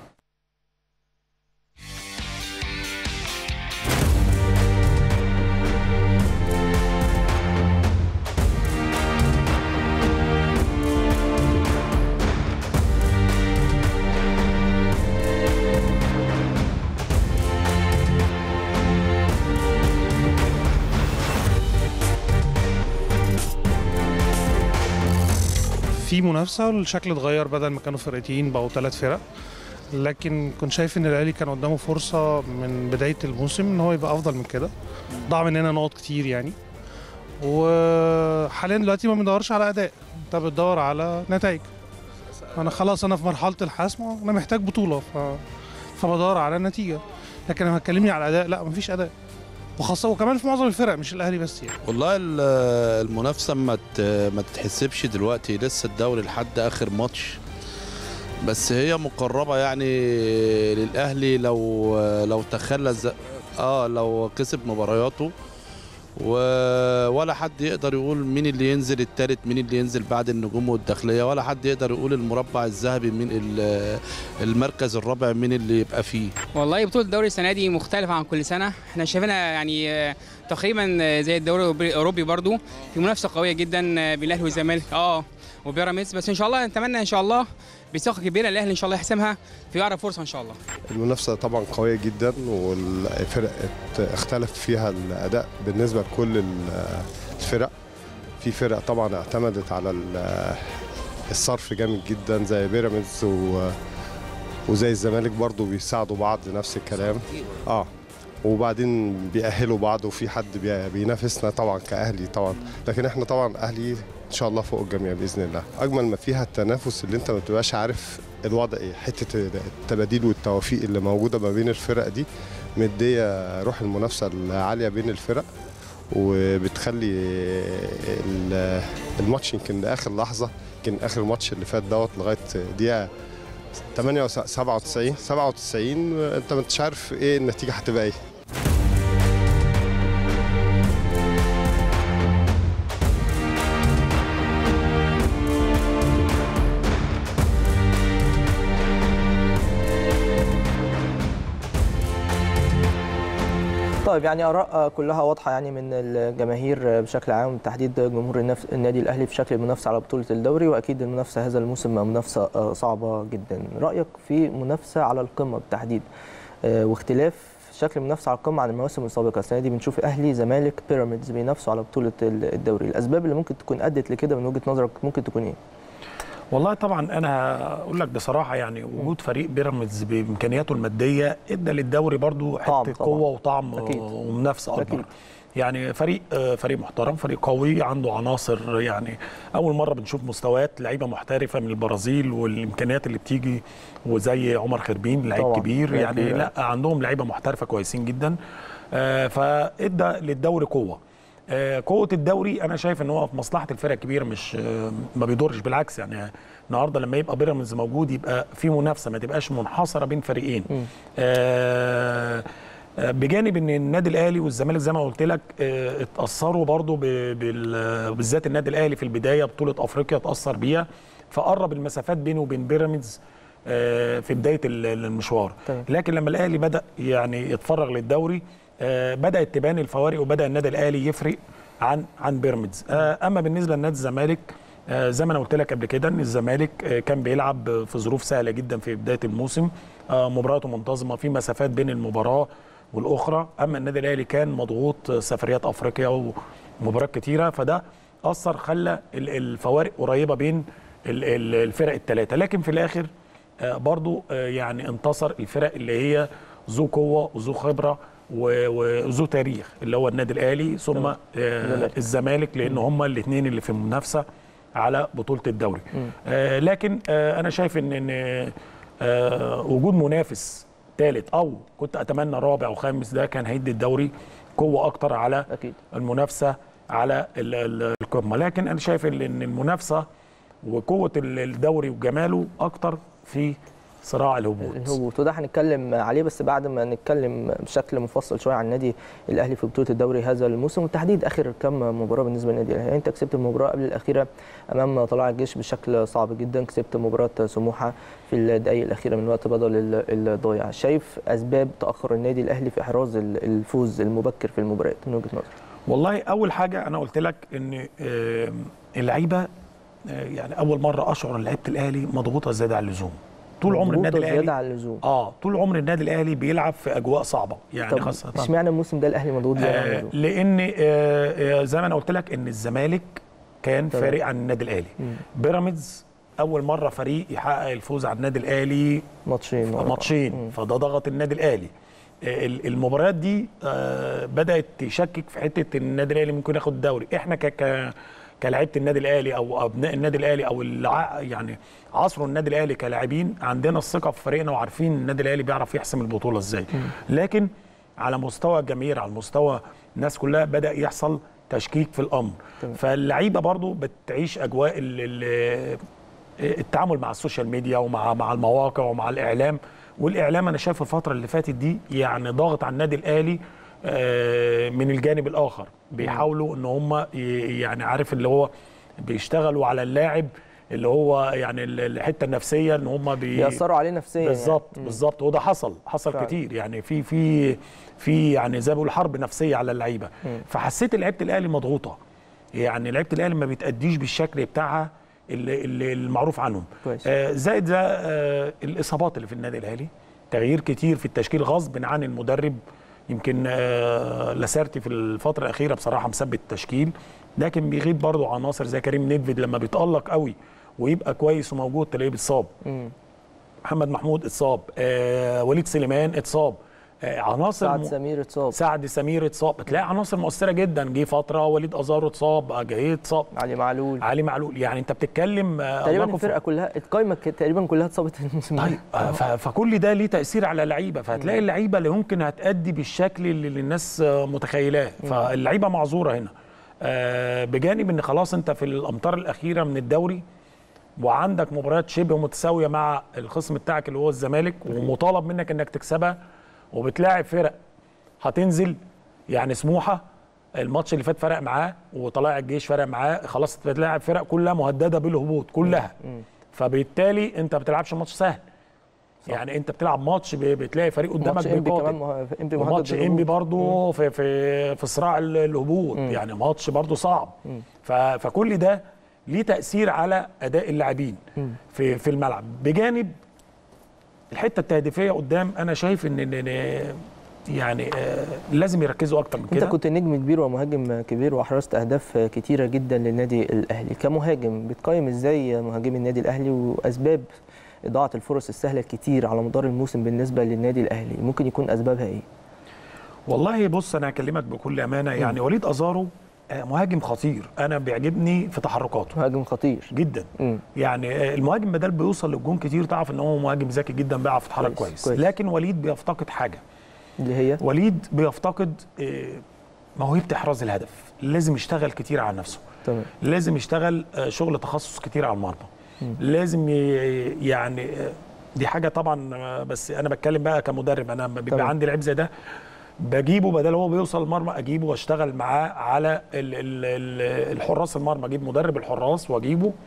في منافسه والشكل اتغير بدل ما كانوا فرقتين بقوا ثلاث فرق لكن كنت شايف ان الاهلي كان قدامه فرصه من بدايه الموسم ان هو يبقى افضل من كده ضاع مننا نقط كتير يعني وحاليا دلوقتي ما بندورش على اداء انت بتدور على نتائج انا خلاص انا في مرحله الحسم انا محتاج بطوله ف... فبدور على النتيجه لكن لما هتكلمني على الاداء لا مفيش اداء وخاصه وكمان في معظم الفرق مش الاهلي بس يعني والله ال- المنافسة ما ت- ما تتحسبش دلوقتي لسه الدوري لحد آخر ماتش بس هي مقربة يعني للأهلي لو لو تخلى الز- اه لو كسب مبارياته و... ولا حد يقدر يقول مين اللي ينزل التالت مين اللي ينزل بعد النجوم والداخلية ولا حد يقدر يقول المربع الذهبي مين ال- المركز الرابع مين اللي يبقى فيه والله بطولة الدوري السنة دي مختلفة عن كل سنة احنا شايفينها يعني آه، تقريبا آه، زي الدوري الأوروبي- الأوروبي برضو في منافسة قوية جدا آه، بين الأهلي والزمالك اه وبيراميدز بس إن شاء الله نتمنى إن شاء الله بثقة كبيرة الأهلي إن شاء الله يحسمها في أقرب فرصة إن شاء الله المنافسة طبعا قوية جدا والفرق ات- اختلف فيها الأداء بالنسبة لكل ال- الفرق في فرق طبعا اعتمدت على ال- الصرف جامد جدا زي بيراميدز و- وزي الزمالك برضو بيساعدوا بعض نفس الكلام اه وبعدين بيأهلوا بعض وفي حد بي- بينافسنا طبعا كأهلي طبعا لكن احنا طبعا أهلي ان شاء الله فوق الجميع باذن الله اجمل ما فيها التنافس اللي انت ما بتبقاش عارف الوضع ايه حته التباديل والتوافيق اللي موجوده ما بين الفرق دي مديه روح المنافسه العاليه بين الفرق وبتخلي ال- الماتش يمكن لاخر لحظه يمكن اخر ماتش اللي فات دوت لغايه دقيقه 8 97 97 انت ما انتش عارف ايه النتيجه هتبقى ايه طيب يعني اراء كلها واضحه يعني من الجماهير بشكل عام تحديد جمهور النف- النادي الاهلي في شكل المنافسه على بطوله الدوري واكيد المنافسه هذا الموسم منافسه صعبه جدا رايك في منافسه على القمه بالتحديد آه، واختلاف شكل المنافسه على القمه عن المواسم السابقه السنه دي بنشوف اهلي زمالك بيراميدز بينافسوا على بطوله الدوري الاسباب اللي ممكن تكون ادت لكده من وجهه نظرك ممكن تكون ايه والله طبعا انا اقول لك بصراحه يعني وجود فريق بيراميدز بامكانياته الماديه ادى للدوري برضو طعم حته طبعاً. قوه وطعم أكيد. ومنافسه اكبر أكيد. يعني فريق آه، فريق محترم فريق قوي عنده عناصر يعني اول مره بنشوف مستويات لعيبه محترفه من البرازيل والامكانيات اللي بتيجي وزي عمر خربين لعيب طبعاً، كبير لعيب يعني كبير. لا عندهم لعيبه محترفه كويسين جدا آه، فادى للدوري قوه آه، قوه الدوري انا شايف ان هو في مصلحه الفرق الكبيره مش آه، ما بيضرش بالعكس يعني النهارده لما يبقى بيراميدز موجود يبقى في منافسه ما تبقاش منحصره بين فريقين آه، آه، بجانب ان النادي الاهلي والزمالك زي ما قلت لك آه، اتاثروا برضو ب- بال- بالذات النادي الاهلي في البدايه بطوله افريقيا اتاثر بيها فقرب المسافات بينه وبين بيراميدز آه، في بدايه ال- المشوار تمام. لكن لما الاهلي بدا يعني يتفرغ للدوري آه، بدات تبان الفوارق وبدا النادي الاهلي يفرق عن عن بيراميدز آه، اما بالنسبه لنادي الزمالك آه، زي ما انا قلت لك قبل كده ان الزمالك آه، كان بيلعب في ظروف سهله جدا في بدايه الموسم آه، مباراته منتظمه في مسافات بين المباراه والاخرى اما النادي الاهلي كان مضغوط آه، سفريات افريقيا ومباريات كتيره فده اثر خلى ال- الفوارق قريبه بين ال- ال- الفرق الثلاثه لكن في الاخر آه، برضو آه، يعني انتصر الفرق اللي هي ذو قوه وذو خبره و- وذو تاريخ اللي هو النادي الاهلي ثم آه، الزمالك. الزمالك لان هم الاثنين اللي في المنافسه على بطوله الدوري آه لكن آه انا شايف ان ان آه وجود منافس ثالث او كنت اتمنى رابع وخامس ده كان هيدي الدوري قوه اكتر على اكيد المنافسه على ال- ال- القمه لكن انا شايف ان إن المنافسه وقوه ال- الدوري وجماله اكتر في صراع الهبوط الهبوط وده هنتكلم عليه بس بعد ما نتكلم بشكل مفصل شويه عن النادي الاهلي في بطوله الدوري هذا الموسم وتحديد اخر كم مباراه بالنسبه للنادي الاهلي يعني انت كسبت المباراه قبل الاخيره امام طلائع الجيش بشكل صعب جدا كسبت مباراه سموحه في الدقائق الاخيره من وقت بدل ال- الضايع شايف اسباب تاخر النادي الاهلي في احراز ال- الفوز المبكر في المباريات من وجهه نظرك والله اول حاجه انا قلت لك ان آه، اللعيبه آه، يعني اول مره اشعر ان لعيبه الاهلي مضغوطه زياده عن اللزوم طول عمر النادي مضغوطة زياده الاهلي عن اللزوم اه طول عمر النادي الاهلي بيلعب في اجواء صعبه يعني طب خاصه اشمعنى الموسم ده الاهلي مضغوط زياده عن آه اللزوم لان آه آه، زي ما انا قلت لك ان الزمالك كان تمام. فارق عن النادي الاهلي بيراميدز اول مره فريق يحقق الفوز على النادي الاهلي ماتشين ورا بعض. ماتشين فده ضغط النادي الاهلي آه، ال- المباريات دي آه، بدات تشكك في حته ان النادي الاهلي ممكن ياخد الدوري احنا ك ك كلاعيبه النادي الاهلي او ابناء النادي الاهلي او الع... يعني عصر النادي الاهلي كلاعبين عندنا الثقه في فريقنا وعارفين النادي الاهلي بيعرف يحسم البطوله ازاي لكن على مستوى الجماهير على مستوى الناس كلها بدا يحصل تشكيك في الامر فاللعيبه برضو بتعيش اجواء ال ال التعامل مع السوشيال ميديا ومع مع المواقع ومع الاعلام والاعلام انا شايف الفتره اللي فاتت دي يعني ضاغط على النادي الاهلي آه، من الجانب الاخر بيحاولوا ان هم ي- يعني عارف اللي هو بيشتغلوا على اللاعب اللي هو يعني ال- الحته النفسيه ان هم بي بيأثروا عليه نفسيا بالظبط يعني. بالظبط وده حصل حصل فعلا. كتير يعني في في في يعني زي ما بيقولوا حرب نفسيه على اللعيبه فحسيت لعيبه الاهلي مضغوطه يعني لعيبه الاهلي ما بتاديش بالشكل بتاعها اللي, اللي المعروف عنهم كويس. آه زائد ده آه الاصابات اللي في النادي الاهلي تغيير كتير في التشكيل غصب عن المدرب يمكن آه لاسارتي في الفتره الاخيره بصراحه مثبت التشكيل لكن بيغيب برضه عناصر زي كريم نيدفيد لما بيتالق قوي ويبقى كويس وموجود تلاقيه بيتصاب مم. محمد محمود اتصاب آه وليد سليمان اتصاب آه عناصر سعد م- سمير اتصاب سعد سمير اتصاب بتلاقي عناصر مؤثره جدا جه فتره وليد ازارو اتصاب جاي اتصاب علي معلول علي معلول يعني انت بتتكلم آه، تقريبا الله يكون في- الفرقه كلها القايمه ك- تقريبا كلها اتصابت الموسم ده طيب آه، ف- فكل ده ليه تاثير على اللعيبه فهتلاقي اللعيبه اللي ممكن هتادي بالشكل اللي اللي الناس آه، متخيلاه فاللعيبه معذوره هنا آه، بجانب ان خلاص انت في الامتار الاخيره من الدوري وعندك مباريات شبه متساويه مع الخصم بتاعك اللي هو الزمالك ومطالب منك انك تكسبها وبتلاعب فرق هتنزل يعني سموحه الماتش اللي فات فرق معاه وطلائع الجيش فرق معاه خلاص انت بتلاعب فرق كلها مهدده بالهبوط كلها فبالتالي انت ما بتلعبش ماتش سهل يعني انت بتلعب ماتش ب- بتلاقي فريق قدامك ماتش انبي كمان بيقاتل مه- انبي مهدد وماتش بالهبوط. انبي برضه في في في صراع ال- الهبوط يعني ماتش برضه صعب ف- فكل ده ليه تاثير على اداء اللاعبين في في الملعب بجانب الحته التهديفيه قدام انا شايف ان إن- إن يعني آه، لازم يركزوا اكتر من انت كده كنت نجم كبير ومهاجم كبير واحرزت اهداف كتيره جدا للنادي الاهلي كمهاجم بتقيم ازاي مهاجمي النادي الاهلي واسباب اضاعه الفرص السهله الكتير على مدار الموسم بالنسبه للنادي الاهلي ممكن يكون اسبابها ايه والله بص انا هكلمك بكل امانه يعني وليد ازارو آه، مهاجم خطير انا بيعجبني في تحركاته مهاجم خطير جدا مم. يعني آه، المهاجم بدل بيوصل للجون كتير تعرف ان هو مهاجم ذكي جدا بيعرف يتحرك كويس، كويس, كويس. لكن وليد بيفتقد حاجه اللي هي وليد بيفتقد آه، موهبه احراز الهدف لازم يشتغل كتير على نفسه تمام لازم يشتغل آه، شغل تخصص كتير على المرمى لازم ي- يعني آه، دي حاجه طبعا آه، بس انا بتكلم بقى كمدرب انا لما بيبقى تمام. عندي لعيب زي ده بجيبه بدل هو بيوصل المرمى اجيبه واشتغل معاه على ال ال ال الحراس المرمى اجيب مدرب الحراس واجيبه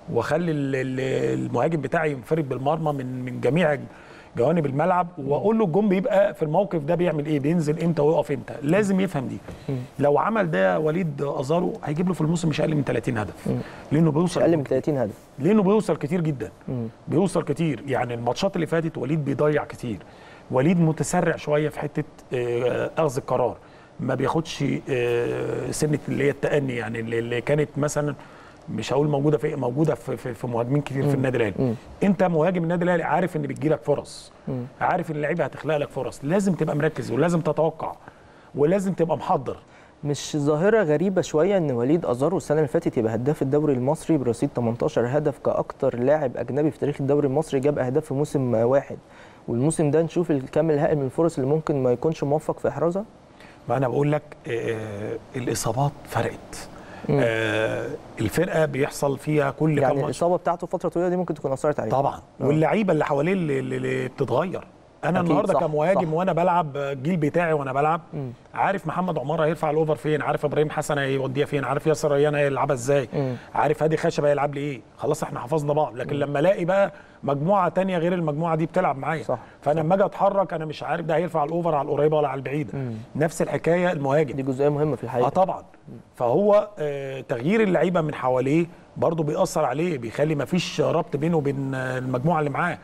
واخلي ال- ال- المهاجم بتاعي ينفرد بالمرمى من من جميع جوانب الملعب واقول له الجون بيبقى في الموقف ده بيعمل ايه بينزل امتى ويقف امتى لازم يفهم دي لو عمل ده وليد ازارو هيجيب له في الموسم مش اقل من 30 هدف لانه مش بيوصل اقل من 30 هدف لانه بيوصل كتير جدا بيوصل كتير يعني الماتشات اللي فاتت وليد بيضيع كتير وليد متسرع شويه في حته آه، اخذ القرار ما بياخدش آه، سنه اللي هي التأني يعني اللي اللي كانت مثلا مش هقول موجوده في موجوده في في, في مهاجمين كتير في النادي الاهلي انت مهاجم النادي الاهلي عارف ان بتجيلك فرص عارف ان اللعيبه هتخلق لك فرص لازم تبقى مركز ولازم تتوقع ولازم تبقى محضر مش ظاهرة غريبة شوية إن وليد أزارو السنة اللي فاتت يبقى هداف الدوري المصري برصيد 18 هدف كأكتر لاعب أجنبي في تاريخ الدوري المصري جاب أهداف في موسم واحد والموسم ده نشوف الكم الهائل من الفرص اللي ممكن ما يكونش موفق في إحرازها ما انا بقول لك آه الاصابات فرقت آه الفرقه بيحصل فيها كل يعني كام ماتش الإصابة بتاعته فترة طويلة دي ممكن تكون أثرت عليه طبعا واللعيبه اللي حواليه اللي, اللي- اللي بتتغير انا أكيد، النهارده صح، كمهاجم صح. وانا بلعب الجيل بتاعي وانا بلعب عارف محمد عمار هيرفع الاوفر فين عارف ابراهيم حسن هيوديها فين عارف ياسر ريان هيلعبها ازاي عارف هادي خشب هيلعب لي ايه خلاص احنا حفظنا بعض لكن لما الاقي بقى مجموعه تانية غير المجموعه دي بتلعب معايا صح، فانا لما اجي اتحرك انا مش عارف ده هيرفع الاوفر على القريبه ولا على البعيده نفس الحكايه المهاجم دي جزئية مهمة في اه الحقيقة طبعا فهو آه تغيير اللعيبه من حواليه برضه بيأثر عليه بيخلي ما فيش ربط بينه وبين آه، المجموعه اللي معاه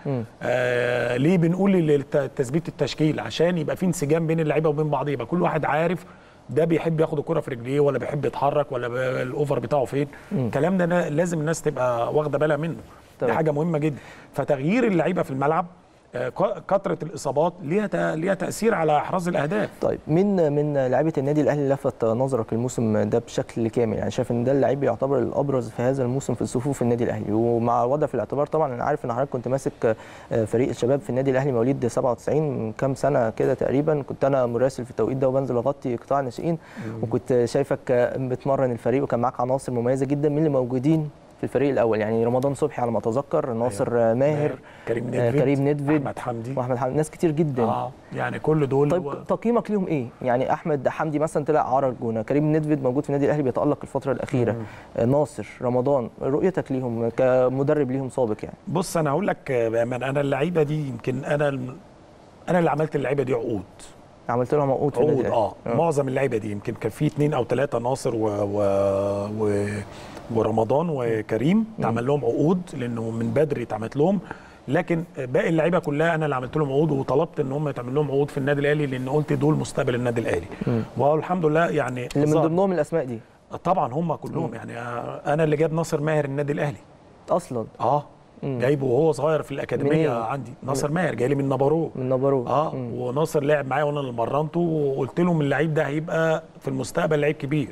آه ليه بنقول الت- تثبيت التشكيل عشان يبقى في انسجام بين اللعيبه وبين بعض يبقى كل واحد عارف ده بيحب ياخد الكره في رجليه ولا بيحب يتحرك ولا ب- الاوفر بتاعه فين الكلام ده نا- لازم الناس تبقى واخده بالها منه دي تمام. حاجه مهمه جدا فتغيير اللعيبه في الملعب آه، ك- كثره الاصابات ليها ت- ليها تاثير على احراز الاهداف طيب مين من لعيبه النادي الاهلي لفت نظرك الموسم ده بشكل كامل يعني شايف ان ده اللعيب يعتبر الابرز في هذا الموسم في صفوف النادي الاهلي ومع وضع في الاعتبار طبعا انا عارف ان حضرتك كنت ماسك آه، فريق الشباب في النادي الاهلي مواليد 97 من كام سنه كده تقريبا كنت انا مراسل في التوقيت ده وبنزل اغطي قطاع الناشئين وكنت شايفك آه، بتمرن الفريق وكان معاك عناصر مميزه جدا من اللي موجودين في الفريق الاول يعني رمضان صبحي على ما اتذكر ناصر آه، ماهر كريم آه، ندفد كريم ندفد احمد حمدي واحمد حمدي ناس كتير جدا اه يعني كل دول طيب و... تقييمك ليهم ايه؟ يعني احمد حمدي مثلا طلع عرى الجونه، كريم ندفد موجود في النادي الاهلي بيتالق الفتره الاخيره، آه، ناصر، رمضان، رؤيتك ليهم كمدرب ليهم سابق يعني. بص انا هقول لك آه، بامانه انا اللعيبه دي يمكن انا الم- انا اللي عملت اللعيبه دي عقود عملت لهم عقود في النادي عقود الاهلي. اه معظم اللعيبه دي يمكن كان في اثنين او ثلاثه ناصر و... و... و... ورمضان وكريم اتعمل لهم عقود لانه من بدري اتعملت لهم لكن باقي اللعيبه كلها انا اللي عملت لهم عقود وطلبت ان هم يتعمل لهم عقود في النادي الاهلي لان قلت دول مستقبل النادي الاهلي والحمد لله يعني اللي من ظهر- ضمنهم الاسماء دي طبعا هم كلهم يعني آه، انا اللي جاب ناصر ماهر النادي الاهلي اصلا اه جايبه وهو صغير في الاكاديميه منين؟ عندي ناصر ماهر جاي لي من نابارو من نابارو اه وناصر لعب معايا وانا اللي مرنته وقلت لهم اللعيب ده هيبقى في المستقبل لعيب كبير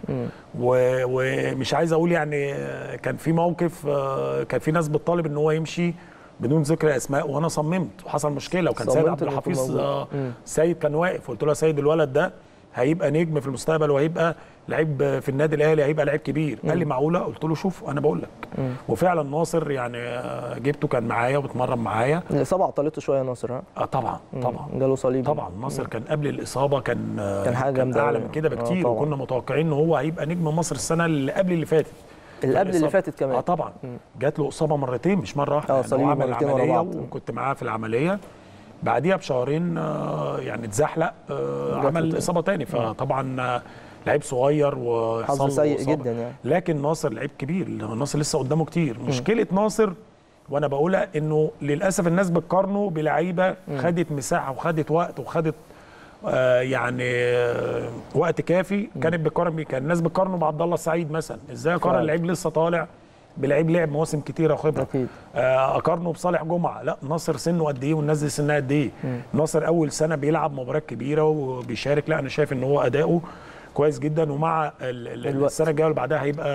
و- ومش عايز اقول يعني آه، كان في موقف آه، كان في ناس بتطالب ان هو يمشي بدون ذكر اسماء وانا صممت وحصل مشكله وكان سيد صممت عبد إنه يكون الحفيظ موجود. آه، مم. سيد كان واقف قلت له يا سيد الولد ده هيبقى نجم في المستقبل وهيبقى لعيب في النادي الاهلي هيبقى لعيب كبير قال لي معقوله قلت له شوف انا بقول لك وفعلا ناصر يعني آه، جبته كان معايا وبتمرن معايا الاصابه عطلته شويه ناصر ها؟ اه طبعا طبعا جاله صليبي طبعا ناصر كان قبل الاصابه كان آه، كان حاجة جامدة اعلى أوي. من كده آه، بكتير طبعاً. وكنا متوقعين ان هو هيبقى نجم مصر السنه اللي قبل اللي فاتت اللي قبل اللي الإصابة- فاتت كمان اه طبعا جات له اصابه مرتين مش مره واحده آه، يعني صليبي هو عمل مرتين ورا العمليه بعض. وكنت معاه في العمليه بعديها بشهرين آه، يعني اتزحلق آه، جات له عمل تاني. اصابه تاني فطبعا آه، لعيب صغير وحصل حظ له سيء إصابة. جدا يعني. لكن ناصر لعيب كبير ناصر لسه قدامه كتير مشكله ناصر وانا بقولها انه للاسف الناس بتقارنه بلعيبه خدت مساحه وخدت وقت وخدت آه يعني آه وقت كافي كانت بتقارن بيه كان الناس بتقارنه بعبد الله السعيد مثلا ازاي اقارن فعلا. لعيب لسه طالع بلعيب لعب مواسم كتيره وخبره أكيد. آه اقارنه بصالح جمعه لا ناصر سنه قد ايه والناس دي سنها قد ايه ناصر اول سنه بيلعب مباريات كبيره وبيشارك لا انا شايف ان هو اداؤه كويس جدا ومع ال- ال- الوقت. السنه الجايه اللي بعدها هيبقى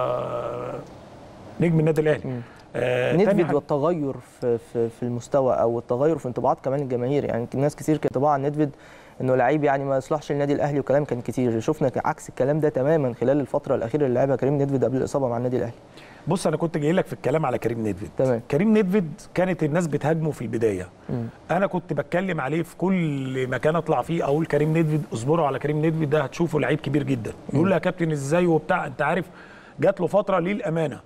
نجم النادي الاهلي آه تاني ندفد حاجة- والتغير في, في في المستوى او التغير في انطباعات كمان الجماهير يعني ناس كتير كانت طبعا عن ندفد انه لعيب يعني ما يصلحش للنادي الاهلي وكلام كان كتير شفنا عكس الكلام ده تماما خلال الفتره الاخيره اللي لعبها كريم ندفد قبل الاصابه مع النادي الاهلي بص انا كنت جاي لك في الكلام على كريم ندفد تمام. كريم ندفد كانت الناس بتهاجمه في البدايه انا كنت بتكلم عليه في كل مكان اطلع فيه اقول كريم ندفد اصبروا على كريم ندفد ده هتشوفوا لعيب كبير جدا يقول لي يا كابتن ازاي وبتاع انت عارف جات له فتره ليه الامانه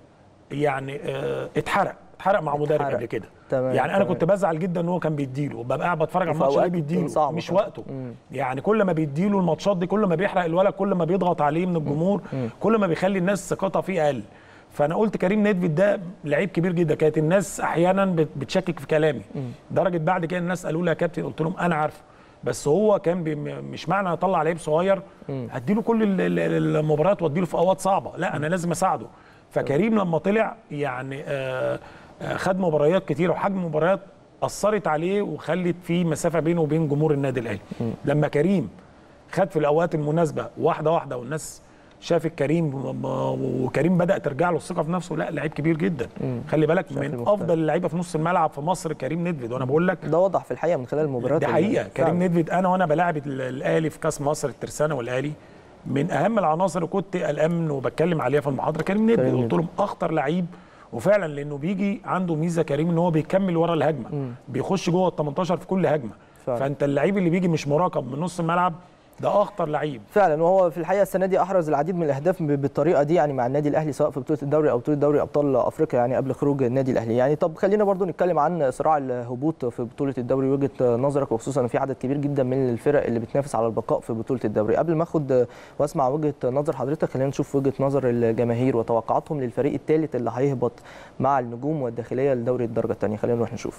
يعني آه، اتحرق اتحرق مع مدرب اتحرق. قبل كده تمام، يعني انا تمام. كنت بزعل جدا ان هو كان بيديله وببقى قاعد بتفرج على وفي الماتش ده أوقات بيديله صعبة مش طبعا. وقته يعني كل ما بيديله الماتشات دي كل ما بيحرق الولد كل ما بيضغط عليه من الجمهور كل ما بيخلي الناس ثقتها فيه اقل فانا قلت كريم نيدفيد ده لعيب كبير جدا كانت الناس احيانا بت- بتشكك في كلامي درجه بعد كده الناس قالوا لي يا كابتن قلت لهم انا عارفه بس هو كان بي مش معنى اطلع لعيب صغير هديله كل ال- ال- المباريات واديله في اوقات صعبه لا انا لازم اساعده فكريم لما طلع يعني آه آه، خد مباريات كتير وحجم مباريات اثرت عليه وخلت في مسافه بينه وبين جمهور النادي الاهلي لما كريم خد في الاوقات المناسبه واحده واحده والناس شافت كريم م- وكريم بدا ترجع له الثقه في نفسه لا لعيب كبير جدا خلي بالك من مختلف. افضل اللعيبه في نص الملعب في مصر كريم ندفد وانا بقول لك ده وضح في الحقيقه من خلال المباريات دي اللي- حقيقه فعلا. كريم ندفد انا وانا بلاعب ال- الاهلي في كاس مصر الترسانه والاهلي من اهم العناصر اللي كنت قلقان وبتكلم عليها في المحاضره كريم ندفد كريم قلت لهم اخطر لعيب وفعلا لانه بيجي عنده ميزه كريم ان هو بيكمل ورا الهجمه بيخش جوه ال 18 في كل هجمه فعلا. فانت اللعيب اللي بيجي مش مراقب من نص الملعب ده اخطر لعيب فعلا وهو في الحقيقه السنه دي احرز العديد من الاهداف ب- بالطريقه دي يعني مع النادي الاهلي سواء في بطوله الدوري او بطوله دوري ابطال افريقيا يعني قبل خروج النادي الاهلي يعني طب خلينا برضو نتكلم عن صراع الهبوط في بطوله الدوري وجهه نظرك وخصوصا إن في عدد كبير جدا من الفرق اللي بتنافس على البقاء في بطوله الدوري قبل ما اخد واسمع وجهه نظر حضرتك خلينا نشوف وجهه نظر الجماهير وتوقعاتهم للفريق الثالث اللي هيهبط مع النجوم والداخليه لدوري الدرجه الثانيه خلينا نروح نشوف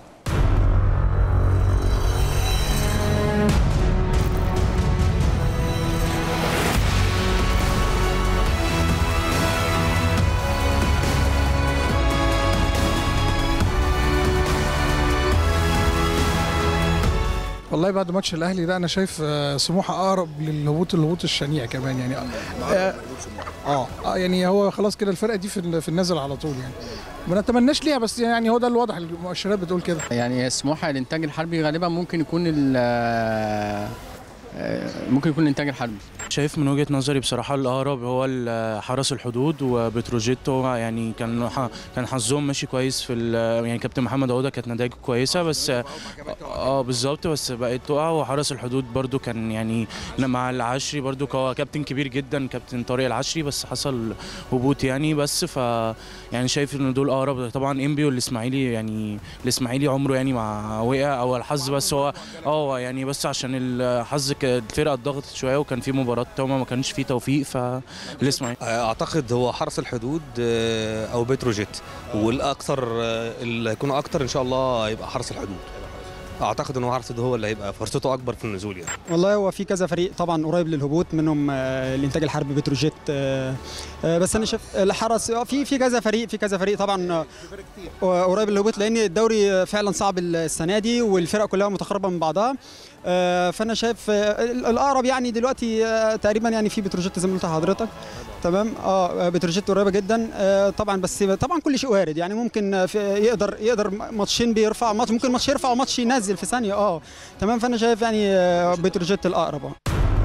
والله بعد ماتش الاهلي ده انا شايف آه، سموحه اقرب للهبوط الهبوط الشنيع كمان يعني اه اه آه، يعني هو خلاص كده الفرقه دي في ال- في النازل على طول يعني ما نتمناش ليها بس يعني هو ده الواضح المؤشرات بتقول كده يعني سموحه الانتاج الحربي غالبا ممكن يكون ال آه، ممكن يكون الانتاج الحربي شايف من وجهه نظري بصراحه الاقرب هو ال- حرس الحدود وبتروجيت هو يعني كان ح- كان حظهم ماشي كويس في ال- يعني كابتن محمد عوده كانت نتائجه كويسه بس اه بالظبط بس بقت تقع وحرس الحدود برده كان يعني مع العشري برده هو كابتن كبير جدا كابتن طارق العشري بس حصل هبوط يعني بس ف يعني شايف ان دول اقرب طبعا انبي والاسماعيلي يعني الاسماعيلي عمره يعني مع وقع او الحظ بس هو اه يعني بس عشان الحظ ك- الفرقه اتضغطت شويه وكان في مباراه هما ما كانش في توفيق فالاسماعيلي اعتقد هو حرس الحدود آه، او بتروجيت والاكثر آه، اللي هيكونوا اكتر ان شاء الله هيبقى حرس الحدود اعتقد ان هو حرس الحدود هو اللي هيبقى فرصته اكبر في النزول يعني والله هو في كذا فريق طبعا قريب للهبوط منهم آه، الانتاج الحربي بتروجيت آه، آه، بس انا شايف الحرس آه، في في كذا فريق في كذا فريق طبعا آه، قريب للهبوط لان الدوري آه، فعلا صعب السنه دي والفرق كلها متقاربه من بعضها آه، فانا شايف آه، الاقرب يعني دلوقتي آه، تقريبا يعني في بتروجيت زي ما قلت لحضرتك تمام اه بتروجيت قريبه جدا آه، طبعا بس طبعا كل شيء وارد يعني ممكن آه، في- يقدر يقدر ماتشين بيرفع ماتش ممكن ماتش يرفع وماتش ينزل في ثانيه اه تمام فانا شايف يعني آه، بتروجيت الاقرب آه.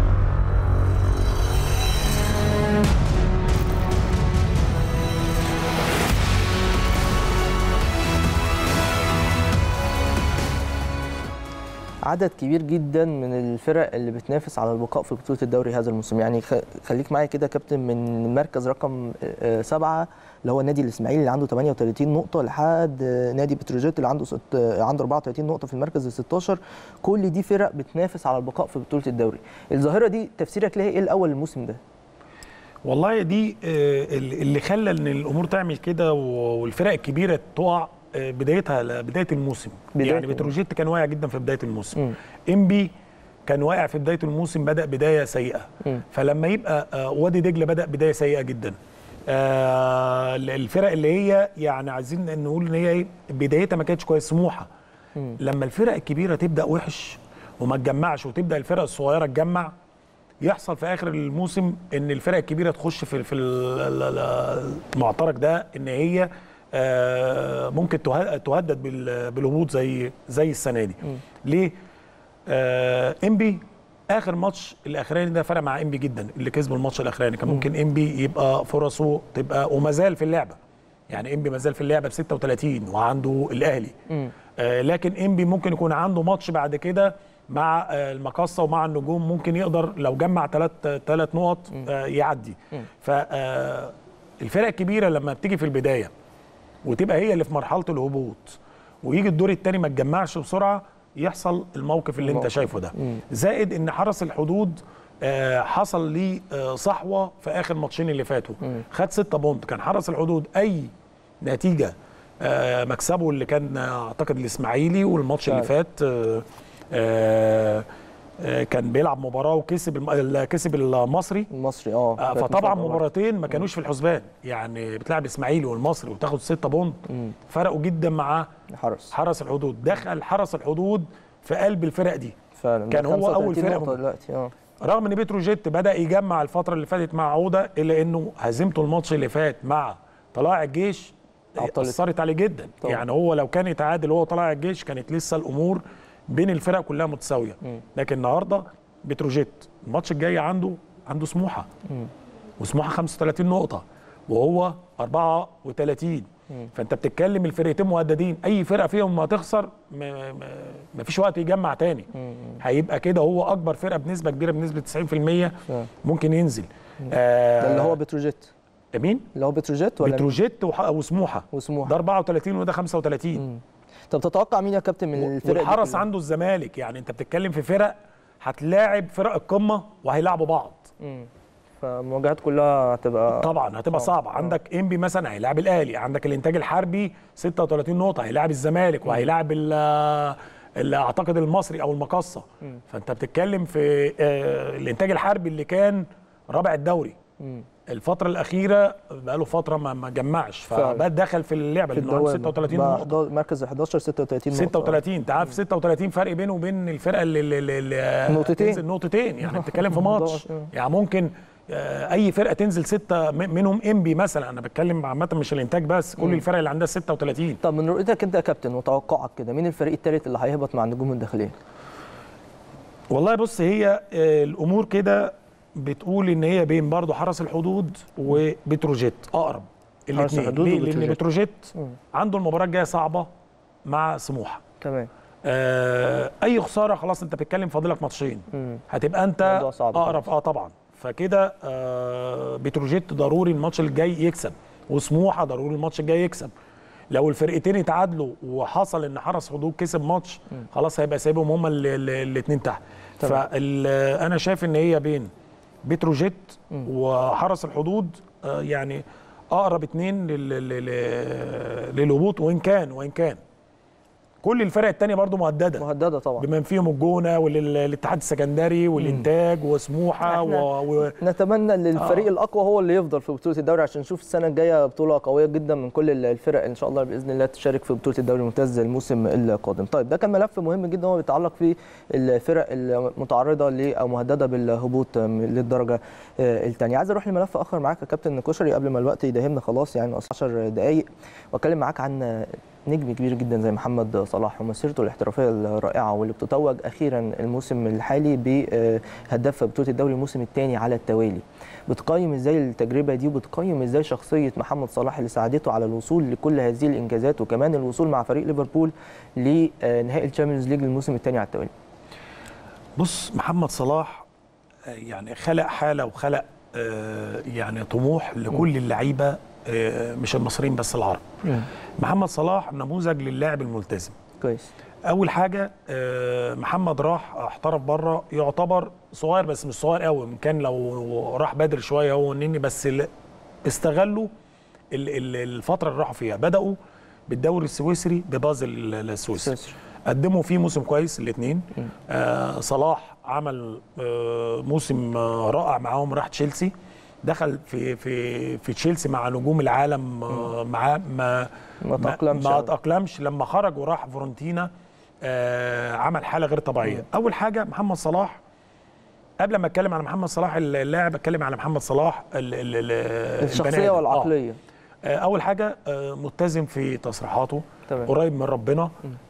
عدد كبير جدا من الفرق اللي بتنافس على البقاء في بطوله الدوري هذا الموسم يعني خ- خليك معايا كده يا كابتن من مركز رقم آه، سبعة اللي هو النادي الاسماعيلي اللي عنده 38 نقطه لحد آه، نادي بتروجيت اللي عنده ست آه، عنده 34 نقطه في المركز ال 16 كل دي فرق بتنافس على البقاء في بطوله الدوري الظاهره دي تفسيرك ليها ايه الاول الموسم ده والله دي آه، اللي اللي خلى ان الامور تعمل كده والفرق الكبيره تقع آه، بدايتها بدايه الموسم بداية يعني بتروجيت كان واقع جدا في بدايه الموسم مم. انبي كان واقع في بدايه الموسم بدا بدايه سيئه مم. فلما يبقى آه، وادي دجله بدا بدايه سيئه جدا آه، الفرق اللي هي يعني عايزين نقول ان هي ايه بدايتها ما كانتش كويس سموحه مم. لما الفرق الكبيره تبدا وحش وما تجمعش وتبدا الفرق الصغيره تجمع يحصل في اخر الموسم ان الفرق الكبيره تخش في في ال- ال- المعترك ده ان هي آه، ممكن ته- تهدد بال- بالهبوط زي زي السنه دي ليه آه، انبي اخر ماتش الاخراني ده فرق مع انبي جدا اللي كسبوا الماتش الاخراني كان ممكن انبي يبقى فرصه تبقى وما زال في اللعبه يعني انبي ما زال في اللعبه ب 36 وعنده الاهلي آه لكن انبي ممكن يكون عنده ماتش بعد كده مع آه المقصه ومع النجوم ممكن يقدر لو جمع ثلاث ثلاث نقط آه يعدي ف آه، الفرق الكبيره لما بتيجي في البدايه وتبقى هي اللي في مرحله الهبوط ويجي الدور الثاني ما تجمعش بسرعه يحصل الموقف اللي انت الموقف. شايفه ده مم. زائد ان حرس الحدود آه، حصل ليه آه، صحوه في اخر ماتشين اللي فاتوا مم. خد 6 بونت كان حرس الحدود اي نتيجه آه، مكسبه اللي كان آه، اعتقد الاسماعيلي والماتش اللي فعلا. فات آه، آه، آه، كان بيلعب مباراه وكسب الم- ال- كسب المصري المصري اه آه، كانت فطبعا مفاجأة مباراتين ما كانوش في الحسبان يعني بتلعب اسماعيلي والمصري وتاخد 6 بونت مم. فرقوا جدا مع حرس حرس الحدود دخل حرس الحدود في قلب الفرق دي فعلا كان هو 35 أول فرقة نقطة من- دلوقتي اه رغم ان بتروجيت بدا يجمع الفتره اللي فاتت مع عوده الا انه هزيمته الماتش اللي فات مع طلائع الجيش عطلت. اثرت عليه جدا طبعا. يعني هو لو كان يتعادل هو طلائع الجيش كانت لسه الامور بين الفرق كلها متساويه مم. لكن النهارده بتروجيت الماتش الجاي عنده عنده سموحه مم. وسموحه 35 نقطه وهو 34 مم. فانت بتتكلم الفرقتين مهددين اي فرقه فيهم ما تخسر ما ما فيش وقت يجمع تاني مم. هيبقى كده هو اكبر فرقه بنسبه كبيره بنسبه 90% فعلا. ممكن ينزل ده اللي هو بتروجيت مين اللي هو بتروجيت ولا بتروجيت وح- وسموحه وسموحه ده 34 وده 35 مم. طب تتوقع مين يا كابتن من الفرق دي والحرس كلها؟ عنده الزمالك يعني انت بتتكلم في فرق هتلاعب فرق القمه وهيلعبوا بعض مم. فالمواجهات كلها هتبقى طبعا هتبقى آه، صعبه آه. عندك انبي مثلا هيلاعب الاهلي عندك الانتاج الحربي 36 نقطه هيلاعب الزمالك وهيلاعب ال- ال- اعتقد المصري او المقصه مم. فانت بتتكلم في آه، الانتاج الحربي اللي كان رابع الدوري مم. الفترة الأخيرة بقاله فترة ما ما جمعش فعلا. فبقى دخل في اللعبة في لأنه عنده الدوامة 36 بقى نقطة 11 مركز 11 36 نقطة 36 انت عارف 36 فرق بينه وبين الفرقه اللي, اللي, اللي نقطتين. تنزل نقطتين يعني بتتكلم في ماتش موضوع- يعني ممكن آه، اي فرقه تنزل سته م- منهم انبي مثلا انا بتكلم عامه مش الانتاج بس كل مم. الفرق اللي عندها 36 طب من رؤيتك انت يا كابتن وتوقعك كده مين الفريق الثالث اللي هيهبط مع النجوم الداخليه؟ والله بص هي آه، الامور كده بتقول ان هي بين برضه حرس الحدود وبتروجيت اقرب الاثنين الحدود ليه؟ لان وبتروجيت. بتروجيت مم. عنده المباراه الجايه صعبه مع سموحه تمام آه اي خساره خلاص انت بتتكلم فاضلك ماتشين مم. هتبقى انت موضوع صعب اقرب اه طبعا فكده آه بتروجيت ضروري الماتش الجاي يكسب وسموحه ضروري الماتش الجاي يكسب لو الفرقتين اتعادلوا وحصل ان حرس حدود كسب ماتش خلاص هيبقى سايبهم هما الاثنين تحت تمام. فانا شايف ان هي بين بتروجيت وحرس الحدود آه يعني اقرب اثنين للهبوط وان كان وان كان كل الفرق الثانيه برضو مهدده مهدده طبعا بما فيهم الجونه والاتحاد السكندري والانتاج وسموحه إحنا- و... و... نتمنى ان الفريق آه. الاقوى هو اللي يفضل في بطوله الدوري عشان نشوف السنه الجايه بطوله قويه جدا من كل الفرق ان شاء الله باذن الله تشارك في بطوله الدوري الممتاز الموسم القادم طيب ده كان ملف مهم جدا هو بيتعلق في الفرق المتعرضه ل او مهدده بالهبوط للدرجه الثانيه عايز اروح لملف اخر معاك يا كابتن كشري قبل ما الوقت يداهمنا خلاص يعني 10 دقائق واتكلم معاك عن نجم كبير جدا زي محمد صلاح ومسيرته الاحترافيه الرائعه واللي بتتوج اخيرا الموسم الحالي بهداف بطوله الدوري الموسم الثاني على التوالي بتقيم ازاي التجربه دي وبتقيم ازاي شخصيه محمد صلاح اللي ساعدته على الوصول لكل هذه الانجازات وكمان الوصول مع فريق ليفربول لنهائي الشامبيونز ليج الموسم الثاني على التوالي بص محمد صلاح آه، يعني خلق حاله وخلق آه، يعني طموح لكل اللعيبه آه، مش المصريين بس العرب محمد صلاح نموذج للاعب الملتزم كويس اول حاجه آه، محمد راح احترف بره يعتبر صغير بس مش صغير قوي من كان لو راح بدري شويه هو النني بس ال- استغلوا ال- ال- الفتره اللي راحوا فيها بداوا بالدوري السويسري ببازل السويسري سويسري. قدموا فيه موسم كويس الاثنين آه صلاح عمل آه موسم آه رائع معاهم راح تشيلسي دخل في في في تشيلسي مع نجوم العالم آه معاه ما ما تأقلمش ما أوي. تأقلمش لما خرج وراح فورنتينا آه عمل حاله غير طبيعيه اول حاجه محمد صلاح قبل ما اتكلم على محمد صلاح اللاعب اتكلم على محمد صلاح ال- ال- ال- البني الشخصيه آدم. آه. والعقليه آه، اول حاجه آه، ملتزم في تصريحاته تمام. قريب من ربنا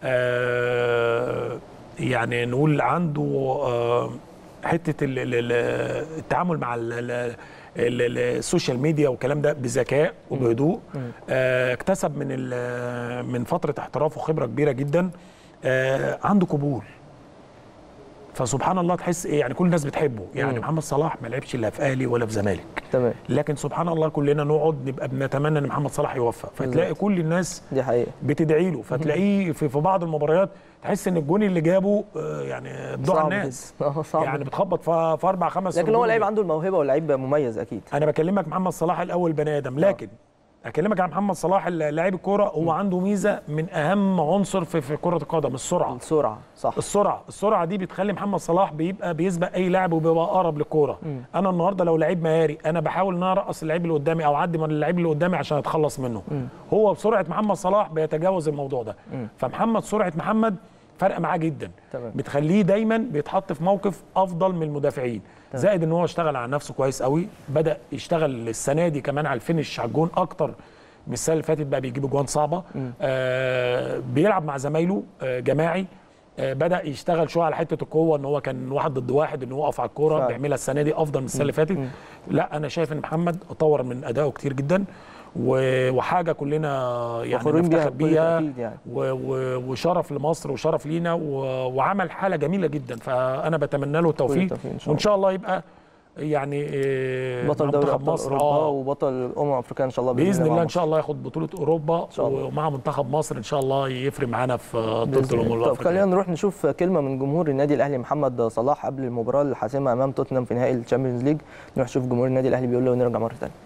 آه، يعني نقول عنده آه، حته ال- ال- ال- التعامل مع ال- ال- ال- ال- السوشيال ميديا والكلام ده بذكاء وبهدوء آه، اكتسب من ال- من فتره احترافه خبره كبيره جدا آه، عنده قبول فسبحان الله تحس ايه يعني كل الناس بتحبه يعني مم. محمد صلاح ما لعبش لا في اهلي ولا في زمالك تمام لكن سبحان الله كلنا نقعد نبقى بنتمنى ان محمد صلاح يوفق فتلاقي بالظبط. كل الناس دي حقيقه بتدعي له فتلاقيه في, في بعض المباريات تحس ان الجون اللي جابه آه، يعني بدوع صعب الناس جدا. اه صعب يعني بتخبط في في اربع خمس لكن هو رجول. لعيب عنده الموهبه ولعيب مميز اكيد انا بكلمك محمد صلاح الاول بني ادم لكن اكلمك عن محمد صلاح لاعب الكوره هو عنده ميزه من اهم عنصر في, في كره القدم السرعه السرعه صح السرعه السرعه دي بتخلي محمد صلاح بيبقى بيسبق اي لاعب وبيبقى اقرب للكوره مم. انا النهارده لو لعيب مهاري انا بحاول ان انا ارقص اللعيب اللي قدامي او اعدي من اللعيب اللي قدامي عشان اتخلص منه مم. هو بسرعه محمد صلاح بيتجاوز الموضوع ده مم. فمحمد سرعه محمد فرق معاه جدا تمام. بتخليه دايما بيتحط في موقف افضل من المدافعين تمام. زائد ان هو اشتغل على نفسه كويس قوي بدا يشتغل السنه دي كمان على الفينش على الجون اكتر من السنه اللي فاتت بقى بيجيب جوان صعبه مم. آه بيلعب مع زمايله آه جماعي آه بدا يشتغل شويه على حته القوه ان هو كان واحد ضد واحد ان هو يقف على الكوره فعلا. بيعملها السنه دي افضل من السنه اللي فاتت مم. لا انا شايف ان محمد طور من ادائه كتير جدا و- وحاجه كلنا يعني فخورين بيها نفتخر بكل بيها تأكيد يعني. و- و- وشرف لمصر وشرف لينا و- وعمل حاله جميله جدا فانا بتمنى له التوفيق التوفيق إن شاء وان شاء الله يبقى يعني آه، بطل مع دوري منتخب ابطال مصر اوروبا اه وبطل الامم الافريقيه ان شاء الله باذن مع الله ان مصر. شاء الله ياخد بطوله اوروبا شاء الله. ومع منتخب مصر ان شاء الله يفرق معانا في بطوله بإذن الامم الله. طب الافريقيه خلينا نروح نشوف كلمه من جمهور النادي الاهلي محمد صلاح قبل المباراه الحاسمه امام توتنهام في نهائي الشامبيونز ليج نروح نشوف جمهور النادي الاهلي بيقول له ونرجع مره ثانيه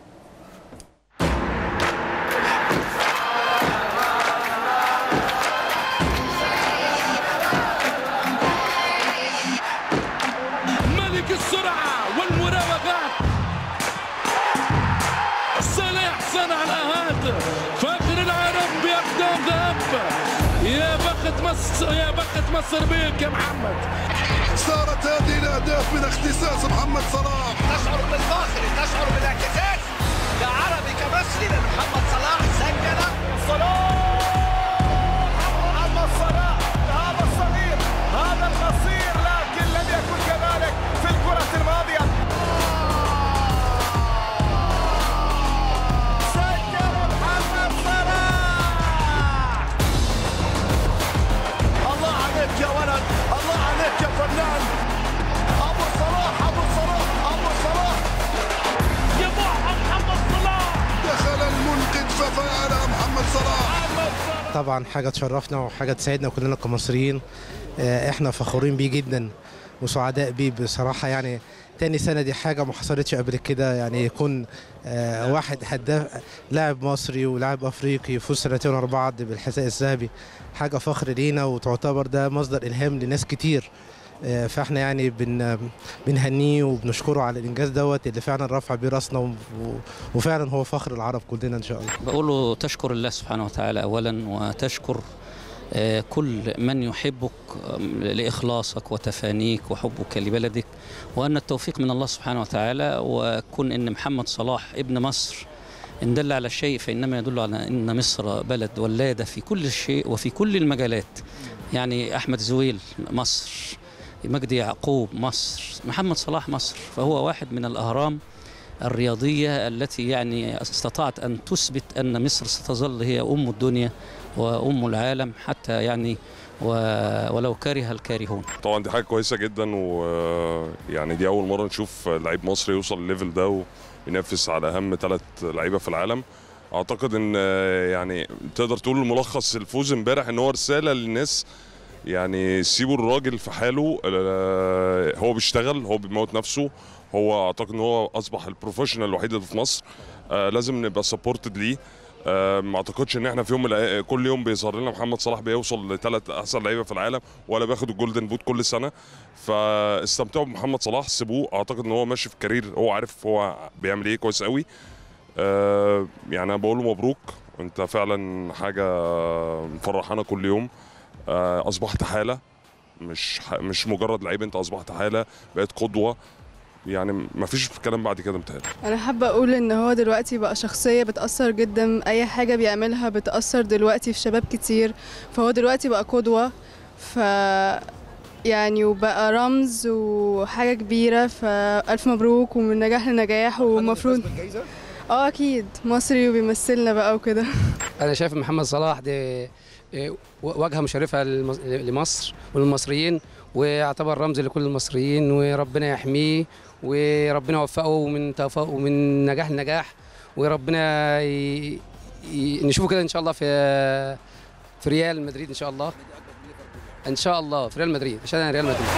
ملك السرعة والمراوغات صالح صنع الأهات فاخر العرب بأقدام ذهب يا بخت مصر يا بخت مصر بيك يا محمد صارت هذه الاهداف من اختصاص محمد صلاح تشعر بالفخر تشعر بالاعتزاز كعربي كمصري لأن محمد صلاح سجل صلاح محمد صلاح هذا الصغير هذا القصير لكن لم يكن كذلك في الكرة الماضية سجل محمد صلاح الله عليك يا ولد الله عليك يا فنان ابو صلاح ابو صلاح ابو صلاح يا محمد صلاح دخل المنقذ ففعل محمد صلاح طبعا حاجه تشرفنا وحاجه تسعدنا كلنا كمصريين آه، احنا فخورين بيه جدا وسعداء بيه بصراحه يعني تاني سنه دي حاجه ما حصلتش قبل كده يعني يكون آه، واحد هداف لاعب مصري ولاعب افريقي يفوز سنتين ورا بعض بالحذاء الذهبي حاجه فخر لينا وتعتبر ده مصدر الهام لناس كتير آه، فاحنا يعني بن بنهنيه وبنشكره على الانجاز دوت اللي فعلا رفع بيه راسنا و- وفعلا هو فخر العرب كلنا ان شاء الله بقول له تشكر الله سبحانه وتعالى اولا وتشكر آه، كل من يحبك آم، لاخلاصك وتفانيك وحبك لبلدك وان التوفيق من الله سبحانه وتعالى وكن ان محمد صلاح ابن مصر ان دل على شيء فانما يدل على ان مصر بلد ولاده في كل شيء وفي كل المجالات يعني احمد زويل مصر مجدي يعقوب مصر محمد صلاح مصر فهو واحد من الاهرام الرياضية التي يعني استطاعت أن تثبت أن مصر ستظل هي أم الدنيا وأم العالم حتى يعني و- ولو كره الكارهون طبعا دي حاجه كويسه جدا ويعني دي اول مره نشوف لعيب مصري يوصل الليفل ده وينافس على اهم ثلاث لعيبه في العالم اعتقد ان يعني تقدر تقول ملخص الفوز امبارح ان هو رساله للناس يعني سيبوا الراجل في حاله آه، هو بيشتغل هو بيموت نفسه هو اعتقد ان هو اصبح البروفيشنال الوحيد اللي في مصر آه، لازم نبقى سبورتد ليه آه، ما اعتقدش ان احنا في يوم من الأي- كل يوم بيظهر لنا محمد صلاح بيوصل لثلاث احسن لعيبه في العالم ولا بياخد الجولدن بوت كل سنه فاستمتعوا بمحمد صلاح سيبوه اعتقد ان هو ماشي في كارير هو عارف هو بيعمل ايه كويس قوي آه، يعني انا بقول له مبروك انت فعلا حاجه مفرحانا كل يوم آه، اصبحت حاله مش ح- مش مجرد لعيب انت اصبحت حاله بقيت قدوه يعني ما فيش كلام بعد كده متهيألي انا حابه اقول ان هو دلوقتي بقى شخصيه بتاثر جدا اي حاجه بيعملها بتاثر دلوقتي في شباب كتير فهو دلوقتي بقى قدوه ف يعني وبقى رمز وحاجه كبيره فالف مبروك ومن نجاح لنجاح ومفروض اه اكيد مصري وبيمثلنا بقى وكده انا شايف محمد صلاح ده إيه، واجهه مشرفه للمص- لمصر وللمصريين ويعتبر رمز لكل المصريين وربنا يحميه وربنا يوفقه من تفوق ومن نجاح لنجاح وربنا ي... ي... نشوفه كده ان شاء الله في في ريال مدريد ان شاء الله ان شاء الله في ريال مدريد عشان انا ريال مدريد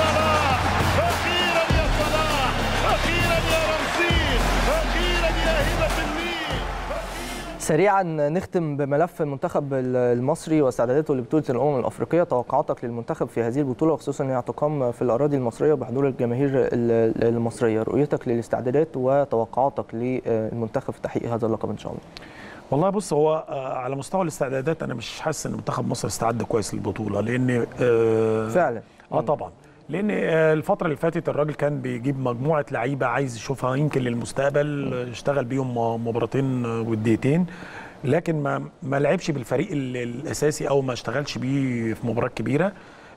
اخيرا يا صلاح اخيرا يا رمسيس اخيرا يا هبه النيل سريعا نختم بملف المنتخب المصري واستعداداته لبطوله الامم الافريقيه توقعاتك للمنتخب في هذه البطوله وخصوصا انها تقام في الاراضي المصريه بحضور الجماهير ال- المصريه رؤيتك للاستعدادات وتوقعاتك للمنتخب في تحقيق هذا اللقب ان شاء الله والله بص هو آه، على مستوى الاستعدادات انا مش حاسس ان منتخب مصر استعد كويس للبطوله لان آه فعلا اه طبعا لان آه، الفتره اللي فاتت الراجل كان بيجيب مجموعه لعيبه عايز يشوفها يمكن للمستقبل آه، اشتغل بيهم مباراتين آه، وديتين لكن ما ما لعبش بالفريق ال- الاساسي او ما اشتغلش بيه في مباراه كبيره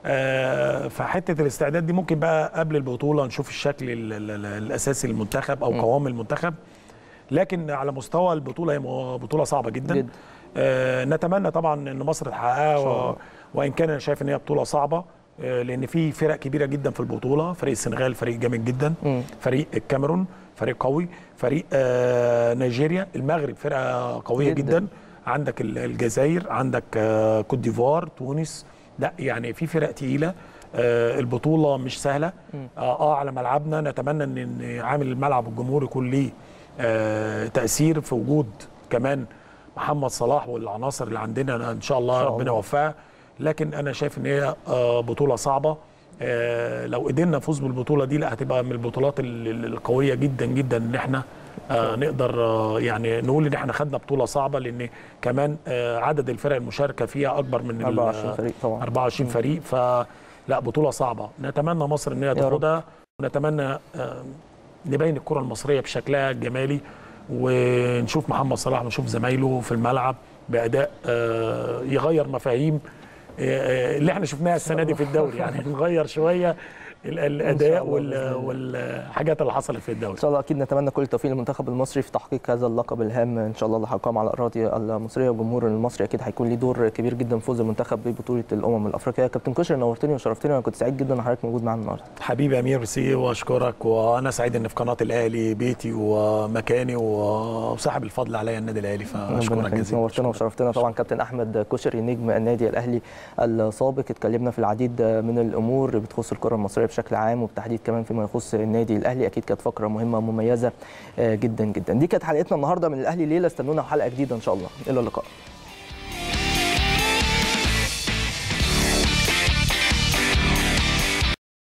آه، فحته الاستعداد دي ممكن بقى قبل البطوله نشوف الشكل ال- ال- ال- الاساسي للمنتخب او م. قوام المنتخب لكن على مستوى البطوله هي م- بطوله صعبه جدا, جدا. آه نتمنى طبعا ان مصر تحققها إن شاء و... الله. وان كان انا شايف ان هي بطوله صعبه آه لان في فرق كبيره جدا في البطوله فريق السنغال فريق جامد جدا مم. فريق الكاميرون فريق قوي فريق آه نيجيريا المغرب فرقه قويه جداً. جدا, جدا. عندك ال- الجزائر عندك آه كوت ديفوار تونس لا يعني في فرق تقيله آه البطوله مش سهله مم. اه, آه على ملعبنا نتمنى ان إن عامل الملعب والجمهور يكون ليه آه تاثير في وجود كمان محمد صلاح والعناصر اللي عندنا ان شاء الله إن شاء ربنا الله. يوفقها لكن انا شايف ان هي آه بطوله صعبه آه لو قدرنا نفوز بالبطوله دي لا هتبقى من البطولات ال- ال- القويه جدا جدا ان احنا آه نقدر آه يعني نقول ان احنا خدنا بطوله صعبه لان كمان آه عدد الفرق المشاركه فيها اكبر من ال- 24 فريق طبعا 24 فريق فلا بطوله صعبه نتمنى مصر ان هي رب. تاخدها ونتمنى آه، نبين الكره المصريه بشكلها الجمالي ونشوف محمد صلاح ونشوف زمايله في الملعب باداء آه، يغير مفاهيم آه، آه، اللي احنا شفناها السنه دي في الدوري يعني نغير شويه ال- الاداء الله وال- بإذن الله. والحاجات اللي حصلت في الدوري ان شاء الله اكيد نتمنى كل التوفيق للمنتخب المصري في تحقيق هذا اللقب الهام ان شاء الله اللي هيقام على الاراضي المصريه والجمهور المصري اكيد هيكون ليه دور كبير جدا في فوز المنتخب ببطوله الامم الافريقيه كابتن كشري نورتني وشرفتني وانا كنت سعيد جدا ان حضرتك موجود معانا النهارده حبيبي امير ميرسي واشكرك وانا سعيد ان في قناه الاهلي بيتي ومكاني وصاحب الفضل عليا النادي الاهلي فاشكرك ربنا يخليك. جزيلا نورتنا وشرفتنا طبعا كابتن احمد كشري نجم النادي الاهلي السابق اتكلمنا في العديد من الامور بتخص الكره المصريه بشكل عام وبالتحديد كمان فيما يخص النادي الاهلي اكيد كانت فقره مهمه ومميزه آه، جدا جدا دي كانت حلقتنا النهارده من الاهلي ليله استنونا في حلقه جديده ان شاء الله الى اللقاء